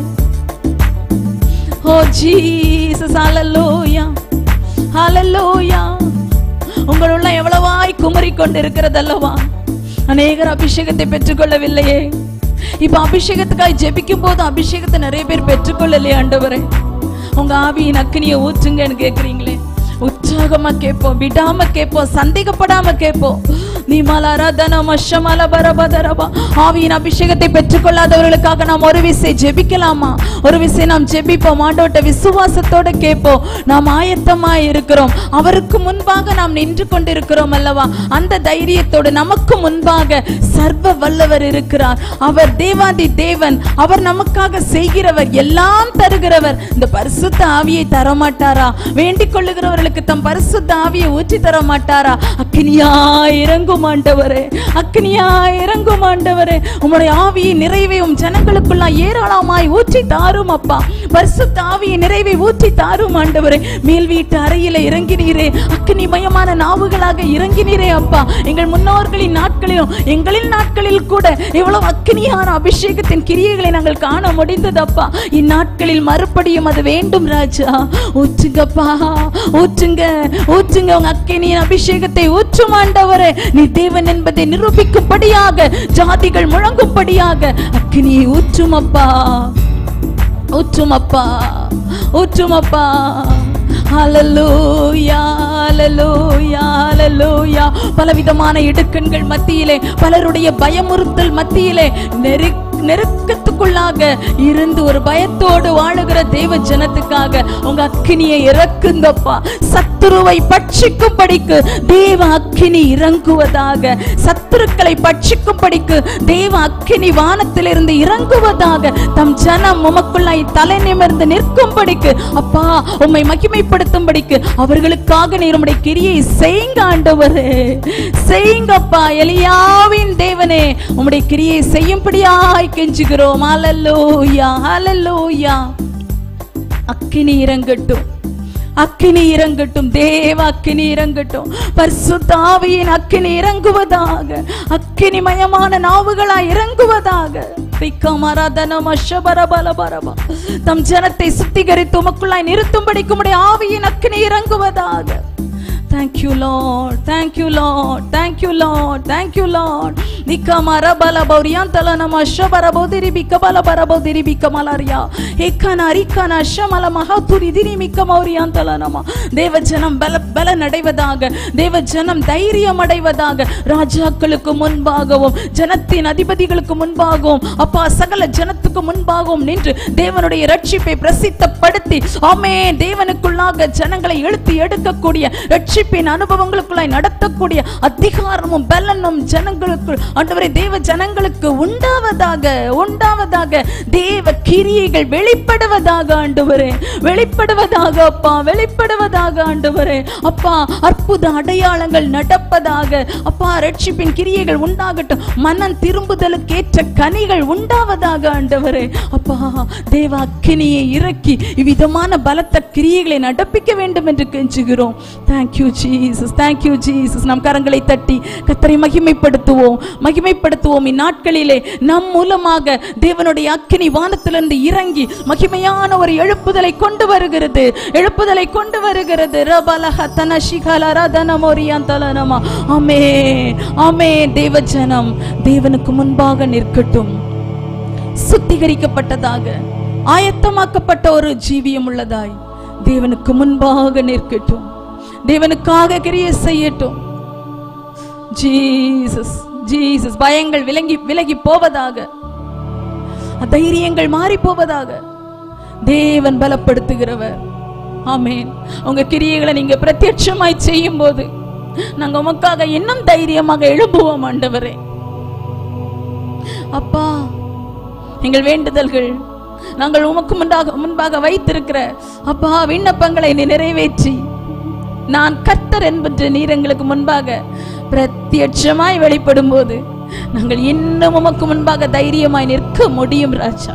A: ஓ ஜீசஸ் ஹalleluya ஹalleluya உங்களுள்ள எவ்வளவாய் குமரி கொண்டிருக்கிறதல்லவா அநேகர் அபிஷேகத்தை பெற்றுக்கொள்ளவில்லையே இப்ப அபிஷேகத்துக்காய் ஜெபிக்கும் போது அபிஷேகத்தை நிறைய பேர் பெற்றுக்கொள்ளலையே ஆண்டவரே உங்க ஆவியின் அக்னியை ஊற்றுங்கன்னு கேக்குறீங்களே உற்சாகமா கேட்போம் விடாம கேட்போம் சந்தேகப்படாம கேட்போம் நீ மலரதனம் அஷமல பரபதரபா ஆவியின் அபிஷேகத்தை பெற்றுக்கொள்ளாதவர்களுக்காக நாம் ஒரு விசை ஜெபிக்கலாமா ஒரு விசை நாம் ஜெபிப்போம் ஆண்டோட்ட விசுவாசத்தோட கேட்போம் நாம் ஆயத்தமா இருக்கிறோம் அவருக்கு முன்பாக நாம் நின்று கொண்டிருக்கிறோம் அல்லவா அந்த தைரியத்தோடு நமக்கு முன்பாக சர்வ வல்லவர் இருக்கிறார் அவர் தேவாதி தேவன் அவர் நமக்காக செய்கிறவர் எல்லாம் தருகிறவர் இந்த பரிசுத்த ஆவியை தர மாட்டாரா வேண்டிக் கொள்ளுகிறவர்களுக்கு தம் பரிசுத்த ஆவியை ஊற்றி தர மாட்டாரா அக்கினியா இறங்கும் ஆண்டவரே அக்கினியா இறங்கும் ஆண்டவரே உம்முடைய ஆவியின் நிறைவை உம் ஜனங்களுக்குள்ள ஏராளமாய் ஊற்றி தாரும் அப்பா பரிசுத்த ஆவியின் நிறைவை ஊற்றி தாரும் ஆண்டவரே மேல் வீட்டு அறையில இறங்கினீரே அக்கினி மயமான நாவுகளாக இறங்கினீரே அப்பா எங்கள் முன்னோர்களின் நாட்களிலும் எங்களின் நாட்களில் கூட எவ்வளவு அக்கினியான அபிஷேகத்தின் கிரியைகளை நாங்கள் காண முடிந்தது அப்பா இந்நாட்களில் மறுபடியும் அது வேண்டும் ராஜா ஊற்றுங்கப்பா ஊற்றுங்க ஊற்றுங்க உங்க அக்கினியின் அபிஷேகத்தை ஊற்றும் ஆண்டவரே நீ தேவன் என்பதை நிரூபிக்கும்படியாக ஜாதிகள் முழங்கும்படியாக அக்கினியை ஊற்றும் அப்பா ஊற்றும் அப்பா ஊற்றும் அப்பா ஹalleluya ஹalleluya ஹalleluya பலவிதமான இடுக்கண்கள் மத்தியிலே பலருடைய பயமுறுத்தல் மத்தியிலே நெரு நெருக்கத்துக்குள்ளாக இருந்து ஒரு பயத்தோடு வாழுகிற தேவ ஜனத்துக்காக உங்க அக்கினியை இறக்குங்கப்பா சத்துருவை பட்சிக்கும்படிக்கு தேவ அக்கினி இறங்குவதாக சத்துருக்களை பட்சிக்கும்படிக்கு தேவ அக்கினி வானத்திலிருந்து இறங்குவதாக தம் ஜனம் உமக்குள்ளாய் தலை நிமிர்ந்து நிற்கும்படிக்கு அப்பா உம்மை மகிமைப்படுத்தும்படிக்கு அவர்களுக்காக நீர் உம்முடைய கிரியை செய்யுங்க ஆண்டவரே செய்யுங்கப்பா எலியாவின் தேவனே உம்முடைய கிரியை செய்யும்படியாய் கெஞ்சுகிறோம் ஹalleluya ஹalleluya அக்கினி இறங்கட்டும் அக்கினி இறங்கட்டும் தேவ அக்கினி இறங்கட்டும் பரிசுத்தாவியின் அக்கினி இறங்குவதாக அக்கினிமயமான நாவுகளாய் இறங்குவதாக பிக்கமரதனம் அஷபரபலபரபா. தம் ஜனத்தை சுத்திகரித்து உமக்குள்ளாய் நிறுத்தும்படிக்கு உம்முடைய ஆவியின் அக்கினி இறங்குவதாக Thank you, Lord. Thank you, Lord. Thank you, Lord. Thank you, Lord. Nikamara bala bauriyan tala nama shabara bodiri bikabala bara bodiri bikamalaria. Ekana rikana shamala mahaturi diri mikamauriyan tala nama. தேவ ஜனம் பல பலன் அடைவதாக தேவ ஜனம் தைரியம் அடைவதாக ராஜாக்களுக்கு முன்பாகவும் ஜனத்தின் அதிபதிகளுக்கு முன்பாகவும் அப்பா சகல ஜனத்துக்கு முன்பாகவும் நின்று தேவனுடைய ரட்சிப்பை பிரசித்தப்படுத்தி ஆமே தேவனுக்குள்ளாக ஜனங்களை இழுத்து எடுக்கக்கூடிய ரட்சிப்பின் அனுபவங்களுக்குள்ளாய் நடத்தக்கூடிய அதிகாரமும் பலனும் ஜனங்களுக்குள் ஆண்டவரே தேவ ஜனங்களுக்கு உண்டாவதாக உண்டாவதாக தேவ கிரியைகள் வெளிப்படுவதாக ஆண்டவரே வெளிப்படுவதாக அப்பா வெளிப்படுவதாக ஆண்டவரே அப்பா அற்புத அடையாளங்கள் நடப்பதாக அப்பா ரட்சிப்பின் கிரியைகள் உண்டாகட்டும் மனம் திரும்புதலுக்கு ஏற்ற கனிகள் உண்டாவதாக ஆண்டவரே அப்பா தேவ அக்கினியை இறக்கி இவ்விதமான பலத்த கிரியைகளை நடப்பிக்க வேண்டும் என்று கெஞ்சுகிறோம் தேங்க்யூ ஜீசஸ் தேங்க்யூ ஜீசஸ் நம் கரங்களை தட்டி கத்தரை மகிமைப்படுத்துவோம் மகிமைப்படுத்துவோம் இந்நாட்களிலே நம் மூலமாக தேவனுடைய அக்கினி வானத்திலிருந்து இறங்கி மகிமையான ஒரு எழுப்புதலை கொண்டு வருகிறது எழுப்புதலை கொண்டு வருகிறது ரபலஹ தனஷிகல ரதனமோரியாந்தலனமா ஆமே ஆமே தேவ ஜனம் தேவனுக்கு முன்பாக நிற்கட்டும் சுத்திகரிக்கப்பட்டதாக ஆயத்தமாக்கப்பட்ட ஒரு ஜீவியம் உள்ளதாய் தேவனுக்கு முன்பாக நிற்கட்டும் தேவனுக்காக கிரியை செய்யட்டும் ஜீசஸ் ஜீசஸ் பயங்கள் விலகி விலகி போவதாக தைரியங்கள் மாறி போவதாக தேவன் பலப்படுத்துகிறவர் ஆமென் உங்க கிரியைகளை நீங்க பிரத்யட்சமாய் செய்யும் போது நாங்க உமக்காக இன்னும் தைரியமாக எழும்புவோம் ஆண்டவரே அப்பா எங்கள் வேண்டுதல்கள் நாங்கள் உமக்கு முன்பாக முன்பாக வைத்திருக்கிற அப்பா விண்ணப்பங்களை நீ நிறைவேற்றி நான் கர்த்தர் என்பது நீர் எங்களுக்கு முன்பாக பிரத்யட்சமாய் வெளிப்படும் போது நாங்கள் இன்னும் உமக்கு முன்பாக தைரியமாய் நிற்க முடியும் ராஜா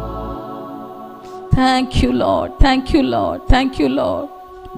A: thank you Lord thank you Lord thank you Lord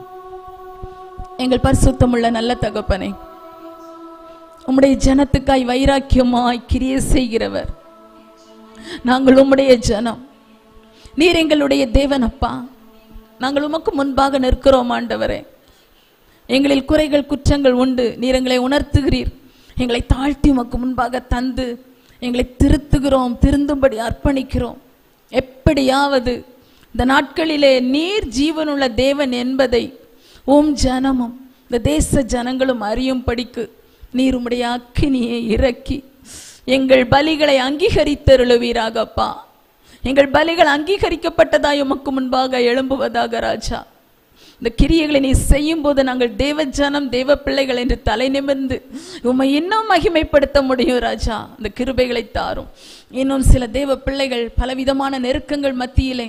A: எங்கள் பரிசுத்தமுள்ள நல்ல தகப்பனே உம்முடைய ஜனத்துக்காய் வைராக்கியமாய் கிரியை செய்கிறவர் நாங்கள் உம்முடைய ஜனம் நீர் எங்களுடைய தேவன் அப்பா நாங்கள் உமக்கு முன்பாக நிற்கிறோம் ஆண்டவரே எங்களில் குறைகள் குற்றங்கள் உண்டு நீர் எங்களை உணர்த்துகிறீர் எங்களை தாழ்த்தி உமக்கு முன்பாக தந்து எங்களை திருத்துகிறோம் திருந்தும்படி அர்ப்பணிக்கிறோம் எப்படியாவது இந்த நாட்களிலே நீர் ஜீவனுள்ள தேவன் என்பதை உம் ஜனமும் இந்த தேச ஜனங்களும் அறியும்படிக்கு நீர் உம்முடைய அக்கினியை இறக்கி எங்கள் பலிகளை அங்கீகரித்தருளுவீராகப்பா எங்கள் பலிகள் அங்கீகரிக்கப்பட்டதாய் உமக்கு முன்பாக எழும்புவதாக ராஜா இந்த கிரியைகளை நீ செய்யும் போது நாங்கள் தேவ ஜனம் தேவ பிள்ளைகள் என்று தலை நிமிர்ந்து உம்மை இன்னும் மகிமைப்படுத்த முடியும் ராஜா இந்த கிருபைகளை தாரும் இன்னும் சில தேவ பிள்ளைகள் பலவிதமான நெருக்கங்கள் மத்தியிலே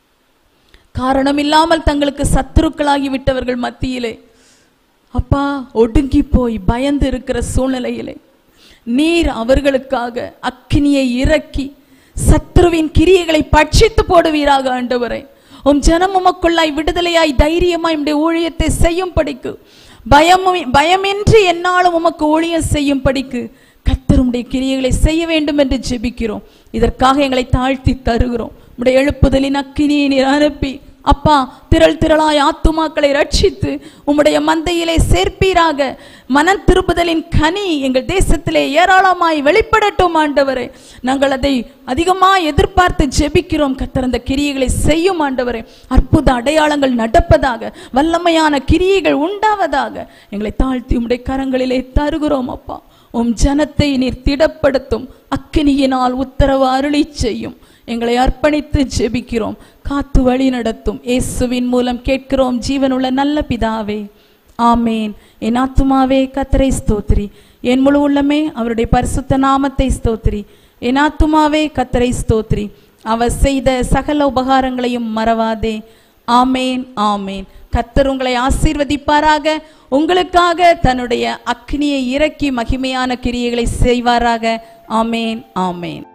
A: காரணம் இல்லாமல் தங்களுக்கு சத்துருக்களாகி விட்டவர்கள் மத்தியிலே அப்பா ஒடுங்கி போய் பயந்து இருக்கிற சூழ்நிலையிலே நீர் அவர்களுக்காக அக்கினியை இறக்கி சத்ருவின் கிரியைகளை பட்சித்து போடுவீராக ஆண்டவரே உம் ஜனம் உமக்குள்ளாய் விடுதலையாய் தைரியமாய் உம்முடைய ஊழியத்தை செய்யும் படிக்கு பயமும் பயமின்றி என்னாலும் உமக்கு ஊழியம் செய்யும் படிக்கு கத்தருடைய கிரியைகளை செய்ய வேண்டும் என்று ஜெபிக்கிறோம் இதற்காக எங்களை தாழ்த்தி தருகிறோம் உம்முடைய எழுப்புதலின் அக்கினியை நீர் அனுப்பி அப்பா திரள் திரளாய் ஆத்துமாக்களை ரட்சித்து உம்முடைய மந்தையிலே சேர்ப்பீராக மன திருப்புதலின் கனி எங்கள் தேசத்திலே ஏராளமாய் வெளிப்படட்டும் ஆண்டவரே நாங்கள் அதை அதிகமாய் எதிர்பார்த்து ஜெபிக்கிறோம் கத்தர் அந்த கிரியைகளை செய்யும் ஆண்டவரே அற்புத அடையாளங்கள் நடப்பதாக வல்லமையான கிரியைகள் உண்டாவதாக எங்களை தாழ்த்தி உம்முடைய கரங்களிலே தருகிறோம் அப்பா உம் ஜனத்தை நீர் திடப்படுத்தும் அக்கினியினால் உத்தரவு அருளி செய்யும் எங்களை அர்ப்பணித்து ஜெபிக்கிறோம் காத்து வழி நடத்தும் இயேசுவின் மூலம் கேட்கிறோம் ஜீவனுள்ள நல்ல பிதாவே ஆமேன் என் ஆத்துமாவே கத்தரை ஸ்தோத்திரி என் முழு உள்ளமே அவருடைய பரிசுத்த நாமத்தை ஸ்தோத்திரி என் ஆத்துமாவே கத்தரை ஸ்தோத்திரி அவர் செய்த சகல உபகாரங்களையும் மறவாதே ஆமேன் ஆமேன் கத்தர் உங்களை ஆசீர்வதிப்பாராக உங்களுக்காக தன்னுடைய அக்னியை இறக்கி மகிமையான கிரியைகளை செய்வாராக ஆமேன் ஆமேன்